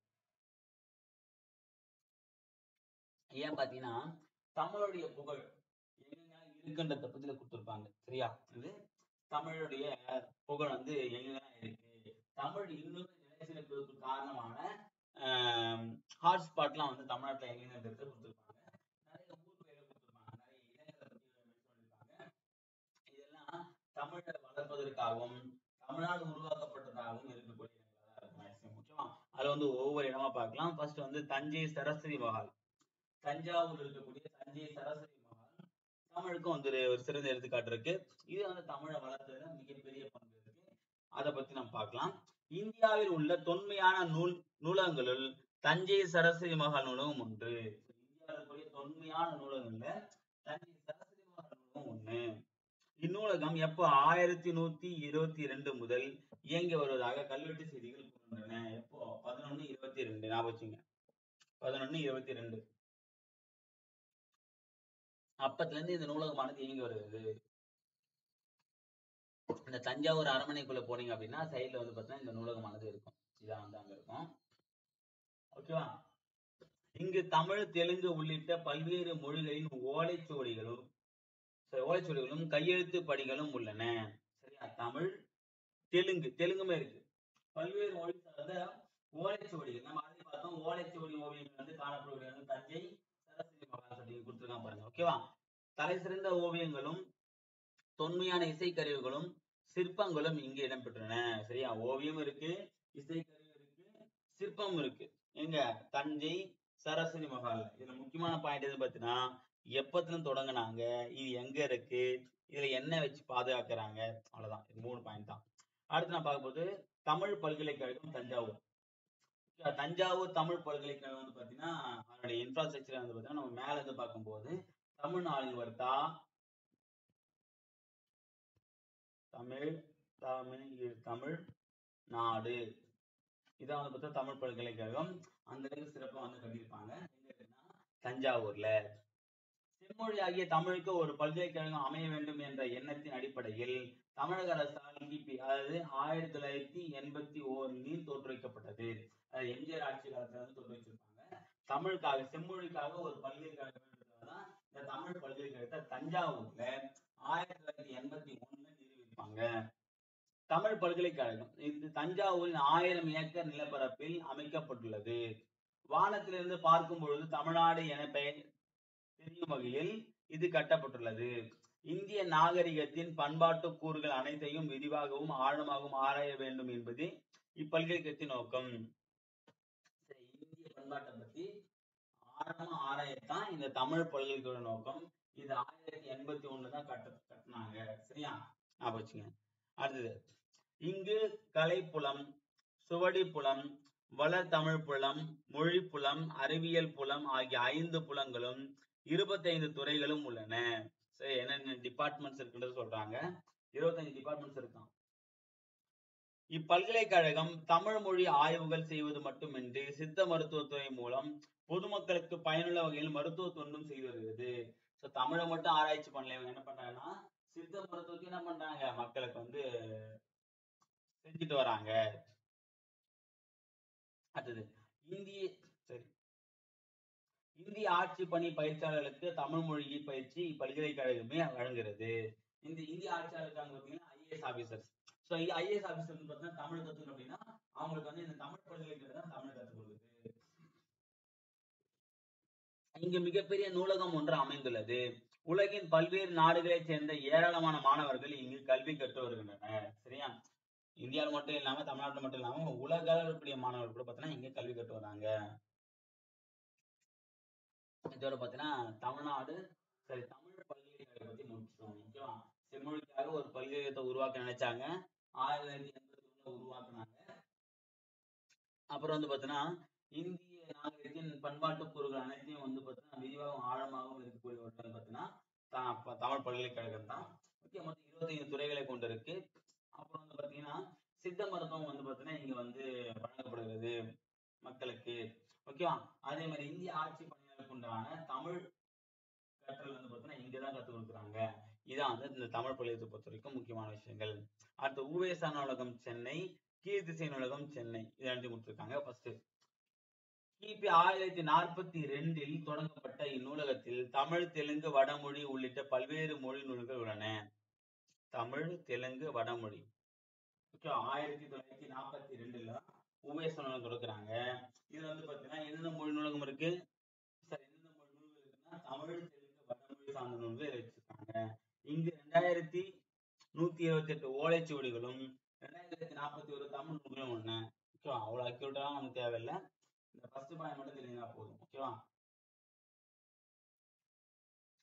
ஏன் பார்த்தீங்கன்னா தமிழுடைய புகழ் எங்கெங்கெல்லாம் இருக்குன்றத பத்தியில கொடுத்துருப்பாங்க சரியா இது தமிழுடைய புகழ் வந்து எங்கெல்லாம் இருக்கு தமிழ் இன்னும் நிலைச்சிருப்பதற்கு காரணமான ஹாட்ஸ்பாட்லாம் வந்து தமிழ்நாட்டுல எங்கெங்க இருக்கிறத கொடுத்துருப்பாங்க நிறைய ஊர் பேரை கொடுத்துருப்பாங்க நிறைய இடங்களை பத்தி mention பண்ணிருப்பாங்க இதெல்லாம் தமிழை வளர்ப்பதற்காகவும் தமிழ்நாடு உருவாக்கப்பட்டதாகவும் இருக்கக்கூடிய இடங்களா தான் இருக்கும் மேக்ஸிமம் ஓகேவா அதுல வந்து ஒவ்வொரு இடமா பார்க்கலாம் ஃபர்ஸ்ட் வந்து தஞ்சை சரஸ்வதி மஹால் தஞ்சாவூர் இருக்கக்கூடிய தஞ்சை சரஸ்வதி மகால் தமிழுக்கும் வந்து ஒரு சிறந்த எடுத்துக்காட்டு இருக்கு இது வந்து தமிழை வளர்த்ததுல மிகப்பெரிய பங்கு இருக்கு அதை பத்தி நம்ம பார்க்கலாம் இந்தியாவில் உள்ள தொன்மையான நூல் நூலகங்களுள் தஞ்சை சரஸ்வதி மகால் நூலகம் ஒன்று இந்தியாவில் இருக்கக்கூடிய தொன்மையான நூலகங்கள்ல தஞ்சை சரஸ்வதி மகால் நூலகம் ஒண்ணு இந்நூலகம் எப்போ ஆயிரத்தி நூத்தி இருபத்தி ரெண்டு முதல் இயங்கி வருவதாக கல்வெட்டு செய்திகள் கூறுகின்றன எப்போ பதினொன்னு இருபத்தி ரெண்டு ஞாபகம் வச்சுங்க பதினொன்னு இருபத்தி ரெண்டு அப்பத்துல இருந்து இந்த நூலகமானது இயங்கி வருகிறது இந்த தஞ்சாவூர் அரண்மனைக்குள்ள போனீங்க அப்படின்னா சைடுல வந்து பாத்தீங்கன்னா இந்த நூலகமானது இருக்கும் இதான் வந்து அங்க இருக்கும் ஓகேவா இங்கு தமிழ் தெலுங்கு உள்ளிட்ட பல்வேறு மொழிகளின் ஓலைச்சுவடிகளும் சரி, ஓலைச்சுவடிகளும் கையெழுத்து படிகளும் உள்ளன சரியா தமிழ் தெலுங்கு தெலுங்குமே இருக்கு பல்வேறு மொழி சார்ந்த ஓலைச்சுவடிகள் நம்ம ஆல்ரெடி பார்த்தோம் ஓலைச்சுவடி ஓவியங்கள் வந்து காணப்படக்கூடிய வந்து தஞ்சை சரஸ்வதி மகால் சொல்லி கொடுத்துருக்கான் பாருங்க ஓகேவா தலை சிறந்த ஓவியங்களும் தொன்மையான இசைக்கருவிகளும் சிற்பங்களும் இங்கு இடம்பெற்றன சரியா ஓவியம் இருக்கு இசைக்கருவி இருக்கு சிற்பம் இருக்கு எங்க தஞ்சை சரஸ்வதி மகால் இதுல முக்கியமான பாயிண்ட் எது பார்த்தீங்கன்னா எப்பத்துல இருந்து தொடங்குனாங்க இது எங்க இருக்கு இதுல என்ன வச்சு பாதுகாக்கிறாங்க அவ்வளவுதான் இது மூணு பாயிண்ட் தான் அடுத்து நான் பார்க்கும்போது தமிழ் பல்கலைக்கழகம் தஞ்சாவூர் தஞ்சாவூர் தமிழ் பல்கலைக்கழகம் வந்து பாத்தீங்கன்னா அதனுடைய இன்ஃப்ராஸ்ட்ரக்சர் வந்து பாத்தீங்கன்னா நம்ம மேல இருந்து பார்க்கும்போது தமிழ்நாடு வருதா தமிழ் தமிழ் இ- தமிழ் நாடு இதான் வந்து பார்த்தா தமிழ் பல்கலைக்கழகம் அந்த அளவுக்கு சிறப்பா வந்து கட்டியிருப்பாங்க எங்க இருக்குன்னா தஞ்சாவூர்ல செம்மொழி ஆகிய தமிழுக்கு ஒரு பல்கலைக்கழகம் அமைய வேண்டும் என்ற எண்ணத்தின் அடிப்படையில் தமிழக அரசால் கிபி அதாவது ஆயிரத்தி தொள்ளாயிரத்தி எண்பத்தி ஓரில் தோற்றுவிக்கப்பட்டது அதாவது எம்ஜிஆர் ஆட்சி காலத்துல வந்து தோற்றுவிச்சிருப்பாங்க தமிழுக்காக செம்மொழிக்காக ஒரு பல்கலைக்கழகம் தான் இந்த தமிழ் பல்கலைக்கழகத்தை தஞ்சாவூர்ல ஆயிரத்தி தொள்ளாயிரத்தி எண்பத்தி ஒண்ணுல நிறுவிப்பாங்க தமிழ் பல்கலைக்கழகம் இது தஞ்சாவூரின் ஆயிரம் ஏக்கர் நிலப்பரப்பில் அமைக்கப்பட்டுள்ளது வானத்திலிருந்து பார்க்கும் பொழுது தமிழ்நாடு என பெயர் தெரியும் வகையில் இது கட்டப்பட்டுள்ளது இந்திய நாகரிகத்தின் பண்பாட்டு கூறுகள் அனைத்தையும் விரிவாகவும் ஆழமாகவும் ஆராய வேண்டும் என்பது இப்பல்கலைக்கழகத்தின் நோக்கம் சரி, இந்திய பண்பாட்டை பத்தி ஆழமா ஆராயத்தான் இந்த தமிழ் பல்கலைக்கழக நோக்கம் இது ஆயிரத்தி எண்பத்தி ஒண்ணுல தான் கட்ட கட்டினாங்க சரியா ஞாபகம் வச்சுங்க அடுத்தது இங்கு கலைப்புலம் சுவடிப்புலம் வளர்தமிழ் புலம் மொழி புலம் அறிவியல் புலம் ஆகிய ஐந்து புலங்களும் இருபத்தைந்து துறைகளும் உள்ளன சரி என்னென்ன டிபார்ட்மெண்ட்ஸ் இருக்குன்றது சொல்றாங்க இருபத்தஞ்சு டிபார்ட்மெண்ட்ஸ் இருக்கான் இப்பல்கலைக்கழகம் தமிழ் மொழி ஆய்வுகள் செய்வது மட்டுமின்றி சித்த மருத்துவத்துறை மூலம் பொதுமக்களுக்கு பயனுள்ள வகையில் மருத்துவ தொண்டும் செய்து வருகிறது ஸோ தமிழை மட்டும் ஆராய்ச்சி பண்ணல இவங்க என்ன பண்றாங்கன்னா சித்த மருத்துவத்தையும் என்ன பண்றாங்க மக்களுக்கு வந்து செஞ்சுட்டு வராங்க அடுத்தது இந்திய சரி இந்திய ஆட்சி பணி பயிற்சியாளர்களுக்கு தமிழ் மொழி பயிற்சி இப்பல்கலைக்கழகமே வழங்குகிறது இந்த இந்திய ஆட்சியாளர் இருக்காங்க பார்த்தீங்கன்னா IAS officers so IAS officer பார்த்தீங்கன்னா தமிழ் கத்துக்கணும் அப்படின்னா அவங்களுக்கு வந்து இந்த தமிழ் பல்கலைக்கழகம் தான் தமிழ் கற்றுக் கொடுக்குது இங்கு மிகப்பெரிய நூலகம் ஒன்று அமைந்துள்ளது உலகின் பல்வேறு நாடுகளைச் சேர்ந்த ஏராளமான மாணவர்கள் இங்கு கல்வி கற்று வருகின்றனர் சரியா இந்தியாவில் மட்டும் இல்லாம தமிழ்நாட்டில் மட்டும் இல்லாம உலக அளவில் இருக்கக்கூடிய மாணவர்கள் கூட பார்த்தீங்கன்னா இங்க கல்வி கற்று வராங்க இதோட பார்த்தீங்கன்னா தமிழ்நாடு சரி தமிழ் பல்கலைக்கழகம் பத்தி முடிச்சிட்டோம் ஓகேவா செம்மொழிக்காக ஒரு பல்கலைக்கழகத்தை உருவாக்க நினைச்சாங்க ஆயிரத்தி தொள்ளாயிரத்தி எண்பத்தி ஒண்ணுல உருவாக்குனாங்க அப்புறம் வந்து பார்த்தீங்கன்னா இந்திய நாகரிகத்தின் பண்பாட்டு கூறுகள் அனைத்தையும் வந்து பார்த்தீங்கன்னா விரிவாகவும் ஆழமாகவும் இருக்கக்கூடிய ஒரு இடம் பார்த்தீங்கன்னா த- ப- தமிழ் பல்கலைக்கழகம் தான் ஓகே மொத்தம் இருபத்தைந்து துறைகளை கொண்டு இருக்கு அப்புறம் வந்து பார்த்தீங்கன்னா சித்த மருத்துவம் வந்து பார்த்தீங்கன்னா இங்க வந்து வழங்கப்படுகிறது மக்களுக்கு ஓகேவா அதே மாதிரி இந்திய ஆட்சி பணியாளருக்கு உண்டான தமிழ் கற்றல் வந்து பார்த்தீங்கன்னா இங்க தான் கற்றுக் கொடுக்குறாங்க இதான் வந்து இந்த தமிழ் பள்ளியத்தை பொறுத்த வரைக்கும் முக்கியமான விஷயங்கள் அடுத்து உவேசா நூலகம் சென்னை கீர்த்திசை நூலகம் சென்னை இது ரெண்டு கொடுத்துருக்காங்க ஃபர்ஸ்ட் கிபி ஆயிரத்தி நாற்பத்தி ரெண்டில் தொடங்கப்பட்ட இந்நூலகத்தில் தமிழ் தெலுங்கு வடமொழி உள்ளிட்ட பல்வேறு மொழி நூல்கள் உள்ளன தமிழ் தெலுங்கு வடமொழி ஓகே ஆயிரத்தி தொள்ளாயிரத்தி நாற்பத்தி ரெண்டுல உவேச நூலகம் கொடுக்குறாங்க இதுல வந்து பாத்தீங்கன்னா என்னென்ன மொழி நூலகம் இருக்கு சரி என்னென்ன மொழி நூல்கள் இருக்குன்னா தமிழ் தெலுங்கு வடமொழி சார்ந்த நூல்கள் வச்சிருக்காங்க இங்கு ரெண்டாயிரத்தி நூத்தி இருபத்தி எட்டு ஓலைச்சுவடிகளும் ரெண்டாயிரத்தி நாற்பத்தி ஒரு தமிழ் நூல்களும் ஒண்ணு ஓகேவா அவ்வளவு அக்யூரேட்டாலாம் நமக்கு தேவையில்லை இந்த ஃபர்ஸ்ட் பாயிண்ட் மட்டும் தெரிஞ்சா போதும் ஓகேவா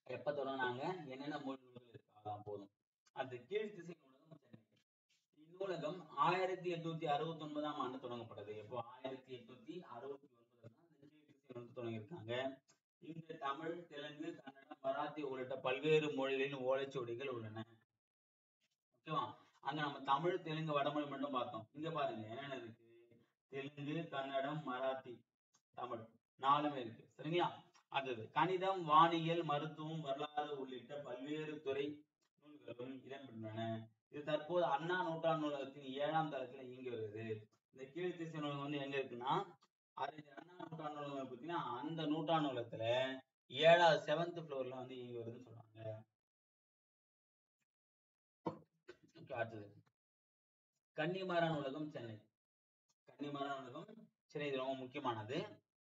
எப்ப தொடங்கினாங்க என்னென்ன மொழி நூல்கள் இருக்கா அதான் போதும் அது கீழ்த்திசை நூலகம் சென்னை இந்நூலகம் ஆயிரத்தி எட்நூத்தி அறுபத்தி ஒன்பதாம் ஆண்டு தொடங்கப்பட்டது எப்போ ஆயிரத்தி எட்நூத்தி அறுபத்தி ஒன்பதுல தான் இந்த கீழ்த்திசை வந்து தொடங்கியிருக்காங்க இங்கு தமிழ் தெலுங்கு கன்னடம் மராத்தி உள்ளிட்ட பல்வேறு மொழிகளின் ஓலைச்சுவடிகள் உள்ளன ஓகேவா அங்க நம்ம தமிழ் தெலுங்கு வடமொழி மட்டும் பார்த்தோம் இங்க பாருங்க என்னென்ன இருக்கு தெலுங்கு கன்னடம் மராத்தி தமிழ் நாலுமே இருக்கு சரிங்களா அடுத்தது கணிதம் வானியல் மருத்துவம் வரலாறு உள்ளிட்ட பல்வேறு துறை நூல்களும் இடம்பெற்றுள்ளன இது தற்போது அண்ணா நூற்றாண்டு நூலகத்தின் ஏழாம் தளத்தில் இயங்கி வருகிறது இந்த கீழ்த்திசை நூலகம் வந்து எங்க இருக்குன்னா அது அண்ணா நூற்றாண்டு நூலகம் பார்த்தீங்கன்னா அந்த நூற்றாண்டு நூலகத்துல ஏழாவது செவன்த் ஃப்ளோர்ல வந்து இயங்கி வருதுன்னு சொல்றாங்க Okay, அடுத்தது கன்னிமாரா நூலகம் சென்னை கன்னிமாரா நூலகம் சென்னை இது ரொம்ப முக்கியமானது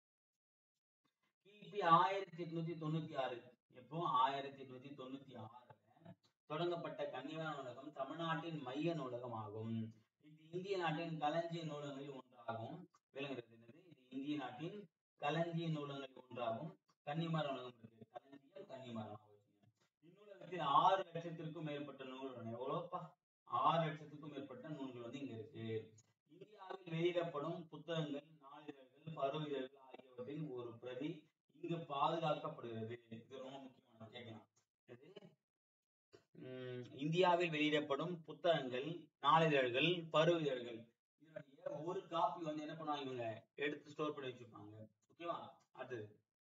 கிபி ஆயிரத்தி எட்நூத்தி தொண்ணூத்தி ஆறு எப்போ ஆயிரத்தி எட்நூத்தி தொண்ணூத்தி ஆறுல தொடங்கப்பட்ட கன்னிமாரா நூலகம் தமிழ்நாட்டின் மைய நூலகம் ஆகும் இது இந்திய நாட்டின் களஞ்சிய நூலகங்களில் ஒன்றாகும் விளங்குகிறது என்னது இது இந்திய நாட்டின் களஞ்சிய நூலகங்களில் ஒன்றாகும் கன்னிமாரா நூலகம் இருக்கு களஞ்சியம் கன்னிமாரா இந்நூலகத்தில் ஆறு லட்சத்திற்கும் மேற்பட்ட நூல்கள் எவ்வளோப்பா ஆறு லட்சத்துக்கும் மேற்பட்ட நூல்கள் வந்து இங்க இருக்கு இந்தியாவில் வெளியிடப்படும் புத்தகங்கள் நாளிதழ்கள் பருவ இதழ்கள் ஆகியவற்றின் ஒரு பிரதி இங்கு பாதுகாக்கப்படுகிறது இது ரொம்ப முக்கியமான கேட்கலாம் இது உம் இந்தியாவில் வெளியிடப்படும் புத்தகங்கள் நாளிதழ்கள் பருவ இதழ்கள் இதனுடைய ஒரு காப்பி வந்து என்ன பண்ணுவாங்க இவங்க எடுத்து ஸ்டோர் பண்ணி வச்சிருப்பாங்க ஓகேவா அது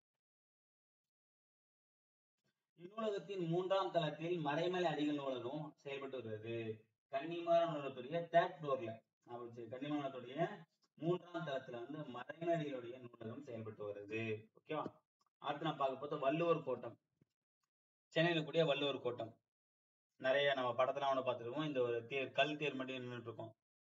இந்நூலகத்தின் மூன்றாம் தளத்தில் மறைமலை அடிகள் நூலகம் செயல்பட்டு வருகிறது கன்னிமார நூலகத்துடைய தேர்ட் ஃப்ளோர்ல கன்னிமார நூலகத்துடைய மூன்றாம் தளத்துல வந்து மறைமலை அடிகளுடைய நூலகம் செயல்பட்டு வருது ஓகேவா அடுத்து நான் பார்க்க போது வள்ளுவர் கோட்டம் சென்னையில கூடிய வள்ளுவர் கோட்டம் நிறைய நம்ம படத்துல அவனை பார்த்துருக்கோம் இந்த ஒரு தேர் கல் தேர் மட்டும் நின்றுட்டு இருக்கோம்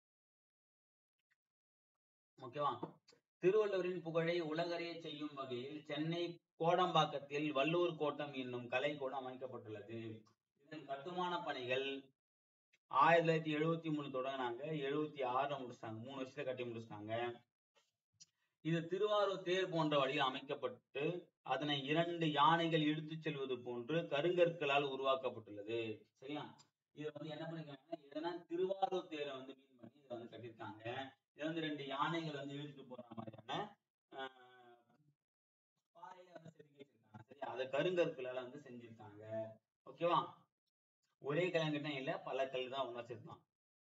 ஓகேவா திருவள்ளுவரின் புகழை உலகறிய செய்யும் வகையில் சென்னை கோடம்பாக்கத்தில் வள்ளுவர் கோட்டம் என்னும் கலைக்கூடம் அமைக்கப்பட்டுள்ளது இதன் கட்டுமான பணிகள் ஆயிரத்தி தொள்ளாயிரத்தி எழுபத்தி மூணு தொடங்கினாங்க எழுபத்தி ஆறுல முடிச்சிட்டாங்க மூணு வருஷத்துல கட்டி முடிச்சிட்டாங்க இது திருவாரூர் தேர் போன்ற வழியில் அமைக்கப்பட்டு அதனை இரண்டு யானைகள் இழுத்துச் செல்வது போன்று கருங்கற்களால் உருவாக்கப்பட்டுள்ளது சரியா இது வந்து என்ன பண்ணிருக்காங்கன்னா எதனா திருவாரூர் தேரை வந்து மீன் பண்ணி இதை வந்து கட்டியிருக்காங்க இது வந்து ரெண்டு யானைகள் வந்து இழுத்துட்டு போற மாதிரியான ஆஹ், பாறையில வந்து செதுக்கி வச்சிருக்காங்க சரியா அதை கருங்கற்களால வந்து செஞ்சிருக்காங்க ஓகேவா ஒரே கலங்கிட்ட இல்ல பல கல் தான் ஒண்ணா சேர்த்தான்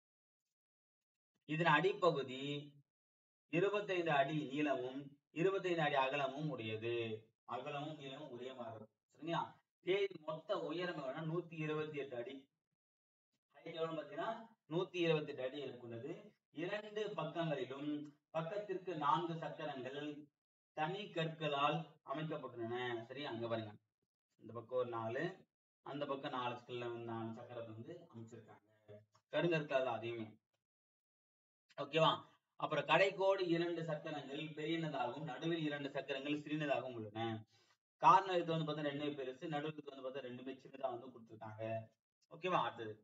இதன் அடிப்பகுதி இருபத்தைந்து அடி நீளமும் இருபத்தைந்து அடி அகலமும் உடையது அகலமும் நீளமும் ஒரே மாதிரி இருக்கும் சரிங்களா தேதி மொத்த உயரம் எவ்வளவுனா நூத்தி இருபத்தி எட்டு அடி ஹைட் எவ்வளவு பாத்தீங்கன்னா நூத்தி இருபத்தி எட்டு அடி இருக்குள்ளது இரண்டு பக்கங்களிலும் பக்கத்திற்கு நான்கு சக்கரங்கள் தனி கற்களால் அமைக்கப்பட்டுள்ளன சரியா அங்க பாருங்க இந்த பக்கம் ஒரு நாலு அந்த பக்கம் நாலு ஸ்கில்ல நாலு சக்கரத்தை வந்து அமைச்சிருக்காங்க கருங்கற்கால அதையுமே ஓகேவா அப்புறம் கடைக்கோடு இரண்டு சக்கரங்கள் பெரியனதாகவும் நடுவில் இரண்டு சக்கரங்கள் சிறியனதாகவும் உள்ளன கார்னருக்கு வந்து பார்த்தா ரெண்டுமே பெருசு நடுவுக்கு வந்து பார்த்தா ரெண்டுமே சின்னதா வந்து கொடுத்துருக்காங்க ஓகேவா அடுத்தது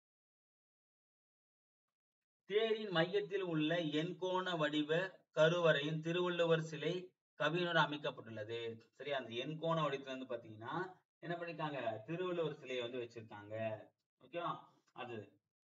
தேரின் மையத்தில் உள்ள எண்கோண வடிவ கருவறையின் திருவள்ளுவர் சிலை கவிஞர் அமைக்கப்பட்டுள்ளது சரி அந்த எண்கோண வடிவத்துல வந்து பாத்தீங்கன்னா என்ன பண்ணிருக்காங்க திருவள்ளுவர் சிலையை வந்து வச்சிருக்காங்க ஓகேவா அது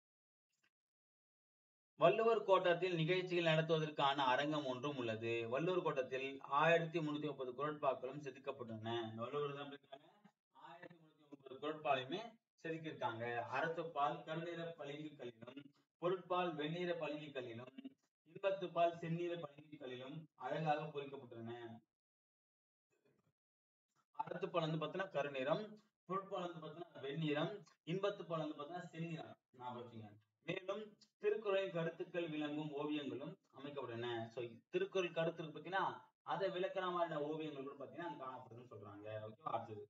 வள்ளுவர் கோட்டத்தில் நிகழ்ச்சிகள் நடத்துவதற்கான அரங்கம் ஒன்றும் உள்ளது வள்ளுவர் கோட்டத்தில் ஆயிரத்தி முன்னூத்தி முப்பது குரட்பாக்களும் செதுக்கப்பட்டுள்ளன இந்த வள்ளுவர் தான் இருக்காங்க ஆயிரத்தி முன்னூத்தி முப்பது குரட்பாலையுமே செதுக்கியிருக்காங்க அறத்துப்பால் கருநிற பளிங்கு கல்லிலும் பொருட்பால் வெண்ணிற பளிங்கு கல்லிலும் இன்பத்துப்பால் செந்நிற பளிங்கு கல்லிலும் அழகாக பொறிக்கப்பட்டுள்ளன அறத்துப்பால் வந்து பார்த்தீங்கன்னா கருநிறம் பொருட்பால் வந்து பார்த்தீங்கன்னா வெண்ணிறம் இன்பத்துப்பால் வந்து பார்த்தீங்கன்னா செந்நிறம் ஞாபகம் வச்சுங்க மேலும் திருக்குறளின் கருத்துக்கள் விளங்கும் ஓவியங்களும் அமைக்கப்பட்டன சோ திருக்குறள் கருத்து இருக்கு பார்த்தீங்கன்னா அதை விளக்குற மாதிரியான ஓவியங்கள் கூட பார்த்தீங்கன்னா அங்க காணப்படுதுன்னு சொல்றாங்க ஓகேவா அடுத்தது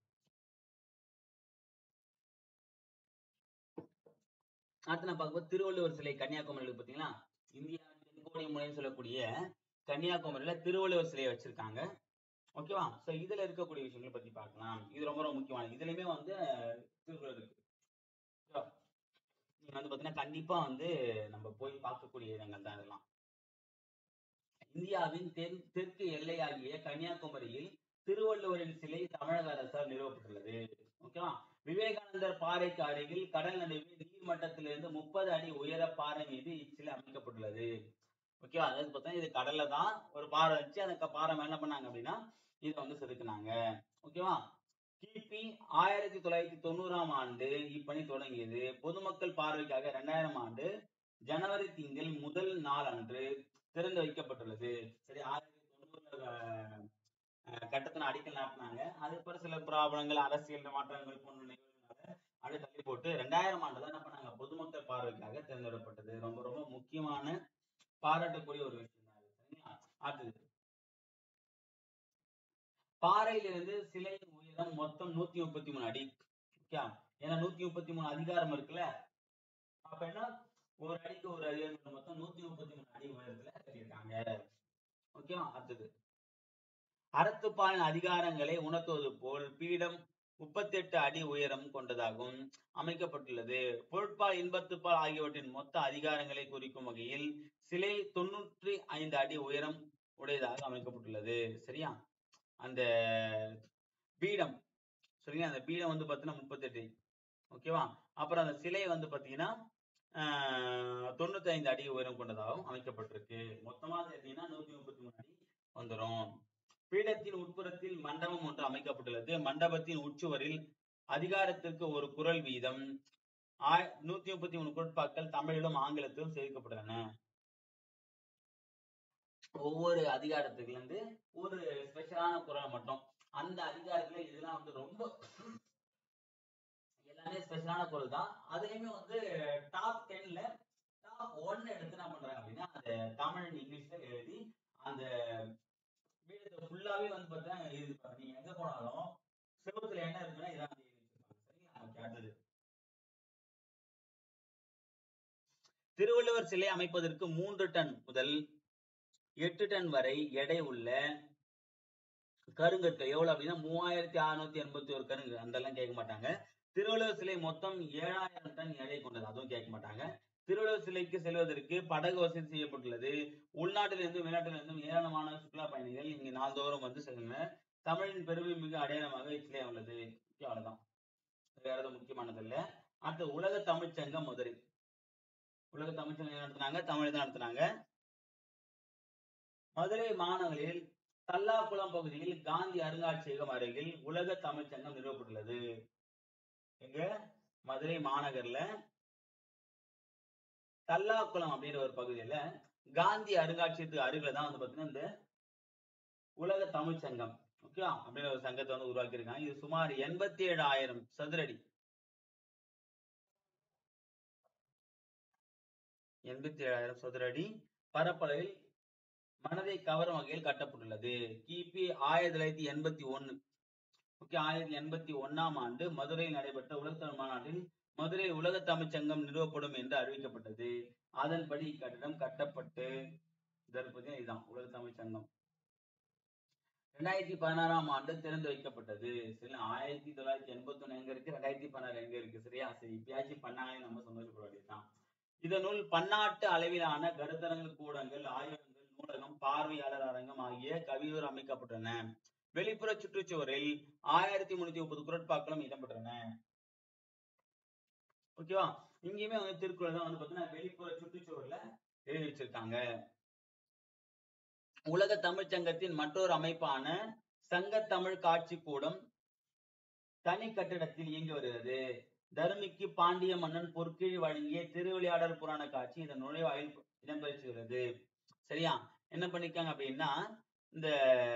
அடுத்து நான் பார்க்கும்போது திருவள்ளுவர் சிலை கன்னியாகுமரியில் பார்த்தீங்களா இந்தியாவின் தென்கோடி முனைன்னு சொல்லக்கூடிய கன்னியாகுமரியில திருவள்ளுவர் சிலையை வச்சிருக்காங்க ஓகேவா சோ இதுல இருக்கக்கூடிய விஷயங்களை பத்தி பார்க்கலாம் இது ரொம்ப ரொம்ப முக்கியமானது இதுலயுமே வந்து திருக்குறள் இருக்கு ஓகேவா? நீங்க வந்து பாத்தீங்கன்னா கண்டிப்பா வந்து நம்ம போய் பார்க்கக்கூடிய இடங்கள் தான் இதெல்லாம் இந்தியாவின் தென் தெற்கு எல்லையாகிய கன்னியாகுமரியில் திருவள்ளுவரின் சிலை தமிழக அரசால் நிறுவப்பட்டுள்ளது ஓகேவா விவேகானந்தர் பாறைக்கு அருகில் கடல் நடுவே நீர் மட்டத்திலிருந்து முப்பது அடி உயர பாறை மீது இச்சிலை அமைக்கப்பட்டுள்ளது ஓகேவா அதாவது பார்த்தா இது கடல்ல தான் ஒரு பாறை வச்சு அந்த க- பாறை மேல என்ன பண்ணாங்க அப்படின்னா இதை வந்து செதுக்குனாங்க ஓகேவா கிபி ஆயிரத்தி தொள்ளாயிரத்தி தொண்ணூறாம் ஆண்டு இப்பணி தொடங்கியது பொதுமக்கள் பார்வைக்காக இரண்டாயிரம் ஆண்டு ஜனவரி திங்கள் முதல் நாள் அன்று திறந்து வைக்கப்பட்டுள்ளது சரி ஆயிரத்தி தொண்ணூறுல அஹ், அஹ், கட்டத்தின் அடிக்கல் நாட்டினாங்க அதுக்கப்புறம் சில ப்ராப்ளங்கள் அரசியல் மாற்றங்கள் போன்ற நிகழ்வுனால அப்படியே தள்ளி போட்டு ரெண்டாயிரம் ஆண்டு தான் என்ன பண்ணாங்க பொதுமக்கள் பார்வைக்காக தேர்ந்தெடுக்கப்பட்டது ரொம்ப ரொம்ப முக்கியமான பாராட்டக்கூடிய ஒரு விஷயம் தான் இது. சரிங்களா அடுத்தது பாறையிலிருந்து சிலையின் உயரம் மொத்தம் நூத்தி முப்பத்தி மூணு அடி ஓகே ஏன்னா நூத்தி முப்பத்தி மூணு அதிகாரம் இருக்குல்ல அப்ப என்ன ஒரு அடிக்கு ஒரு அதிகாரம் மொத்தம் நூத்தி முப்பத்தி மூணு அடி உயரத்துல கட்டியிருக்காங்க ஓகேவா அடுத்தது அறத்துப்பாலின் அதிகாரங்களை உணர்த்துவது போல் பீடம் முப்பத்தெட்டு அடி உயரம் கொண்டதாகும் அமைக்கப்பட்டுள்ளது பொருட்பால் இன்பத்துப்பால் ஆகியவற்றின் மொத்த அதிகாரங்களை குறிக்கும் வகையில் சிலை தொண்ணூற்றி ஐந்து அடி உயரம் உடையதாக அமைக்கப்பட்டுள்ளது சரியா அந்த பீடம் சரிங்களா அந்த பீடம் வந்து பார்த்தீங்கன்னா முப்பத்தெட்டு ஓகேவா அப்புறம் அந்த சிலை வந்து பார்த்தீங்கன்னா ஆஹ் தொண்ணூத்தி ஐந்து அடி உயரம் கொண்டதாகவும் அமைக்கப்பட்டிருக்கு மொத்தமா சேர்த்தீங்கன்னா நூத்தி முப்பத்தி மூணு அடி வந்துரும் பீடத்தின் உட்புறத்தில் மண்டபம் ஒன்று அமைக்கப்பட்டுள்ளது மண்டபத்தின் உட்சுவரில் அதிகாரத்திற்கு ஒரு குரல் வீதம் ஆய்- நூத்தி முப்பத்தி மூணு குரட்பாக்கள் தமிழிலும் ஆங்கிலத்திலும் சேர்க்கப்பட்டுள்ளன ஒவ்வொரு அதிகாரத்துக்கு இருந்து ஒரு ஸ்பெஷலான குரல் மட்டும் அந்த அதிகாரத்துல இதெல்லாம் வந்து ரொம்ப எல்லாமே ஸ்பெஷலான குரல் தான் அதுலயுமே வந்து டாப் டென்ல டாப் ஒன் எடுத்து என்ன பண்றாங்க அப்படின்னா அந்த தமிழ் இங்கிலீஷ்ல எழுதி அந்த வீடத்தை ஃபுல்லாவே வந்து பார்த்தீங்கன்னா இது நீங்க எங்க போனாலும் செவத்துல என்ன இருக்குன்னா இதான் வந்து எழுதி வச்சிருப்பாங்க. சரிங்களா ஓகே அடுத்தது திருவள்ளுவர் சிலை அமைப்பதற்கு மூன்று டன் முதல் எட்டு டன் வரை எடை உள்ள கருங்கற்கள் எவ்வளவு அப்படின்னா மூவாயிரத்தி அறுநூத்தி எண்பத்தி ஒரு கருங்கு அதெல்லாம் கேட்க மாட்டாங்க திருவள்ளுவர் சிலை மொத்தம் ஏழாயிரம் டன் எடை கொண்டது அதுவும் கேட்க மாட்டாங்க திருவள்ளுவர் சிலைக்கு செல்வதற்கு படகு வசதி செய்யப்பட்டுள்ளது உள்நாட்டிலிருந்தும் வெளிநாட்டிலிருந்தும் ஏராளமான சுற்றுலா பயணிகள் இங்கு நாள்தோறும் வந்து செல்கின்றனர் தமிழின் பெருமை மிக அடையாளமாக இச்சிலை உள்ளது Okay, அவ்வளவுதான் வேற எதுவும் முக்கியமானது இல்ல அடுத்து உலக தமிழ்ச்சங்கம் மதுரை உலக தமிழ்ச்சங்கம் என்ன நடத்துனாங்க தமிழ் தான் நடத்துனாங்க மதுரை மாநகரில் தல்லாக்குளம் பகுதியில் காந்தி அருங்காட்சியகம் அருகில் உலக தமிழ்ச்சங்கம் நிறுவப்பட்டுள்ளது எங்க மதுரை மாநகர்ல தல்லாக்குளம் அப்படின்ற ஒரு பகுதியில காந்தி அருங்காட்சியகத்துக்கு அருகில தான் வந்து பாத்தீங்கன்னா இந்த உலக தமிழ் சங்கம் ஓகே அப்படின்ற ஒரு சங்கத்தை வந்து உருவாக்கி இருக்காங்க இது சுமார் எண்பத்தி ஏழாயிரம் சதுரடி எண்பத்தி ஏழாயிரம் சதுரடி பரப்பளவில் மனதை கவரும் வகையில் கட்டப்பட்டுள்ளது கிபி ஆயிரத்தி தொள்ளாயிரத்தி எண்பத்தி ஒண்ணு ஓகே ஆயிரத்தி எண்பத்தி ஒண்ணாம் ஆண்டு மதுரையில் நடைபெற்ற உலகத்தமிழ் மாநாட்டில் மதுரை உலக தமிழ்ச் சங்கம் நிறுவப்படும் என்று அறிவிக்கப்பட்டது அதன்படி இக்கட்டிடம் கட்டப்பட்டு இதற்கு இதுதான் உலக தமிழ்ச் சங்கம் ரெண்டாயிரத்தி பதினாறாம் ஆண்டு திறந்து வைக்கப்பட்டது சரி ஆயிரத்தி தொள்ளாயிரத்தி எண்பத்தி ஒண்ணு எங்க இருக்கு ரெண்டாயிரத்தி பதினாறு எங்க இருக்கு சரியா சரி இப்பயாச்சும் பண்ணாலே நம்ம சந்தோஷப்பட வேண்டியதுதான் இதனுள் பன்னாட்டு அளவிலான கருத்தரங்கு கூடங்கள் ஆய்வகங்கள் நூலகம் பார்வையாளர் அரங்கம் ஆகிய கவியூர் அமைக்கப்பட்டன வெளிப்புற சுற்றுச்சுவரில் ஆயிரத்தி முன்னூத்தி முப்பது குரட்பாக்களும் இடம்பெற்றன ஓகேவா இங்கேயுமே வந்து திருக்குறள் தான் வந்து பாத்தீங்கன்னா வெளிப்புற சுற்றுச்சுவர்ல எழுதி வச்சிருக்காங்க உலக தமிழ்ச் சங்கத்தின் மற்றொரு அமைப்பான சங்கத்தமிழ் காட்சி கூடம் தனி கட்டிடத்தில் இயங்கி வருகிறது தருமிக்கு பாண்டிய மன்னன் பொற்கீழ் வழங்கிய திருவிளையாடல் புராண காட்சி இதன் நுழைவாயில் இடம்பெற்றுகிறது சரியா என்ன பண்ணிருக்காங்க அப்படின்னா இந்த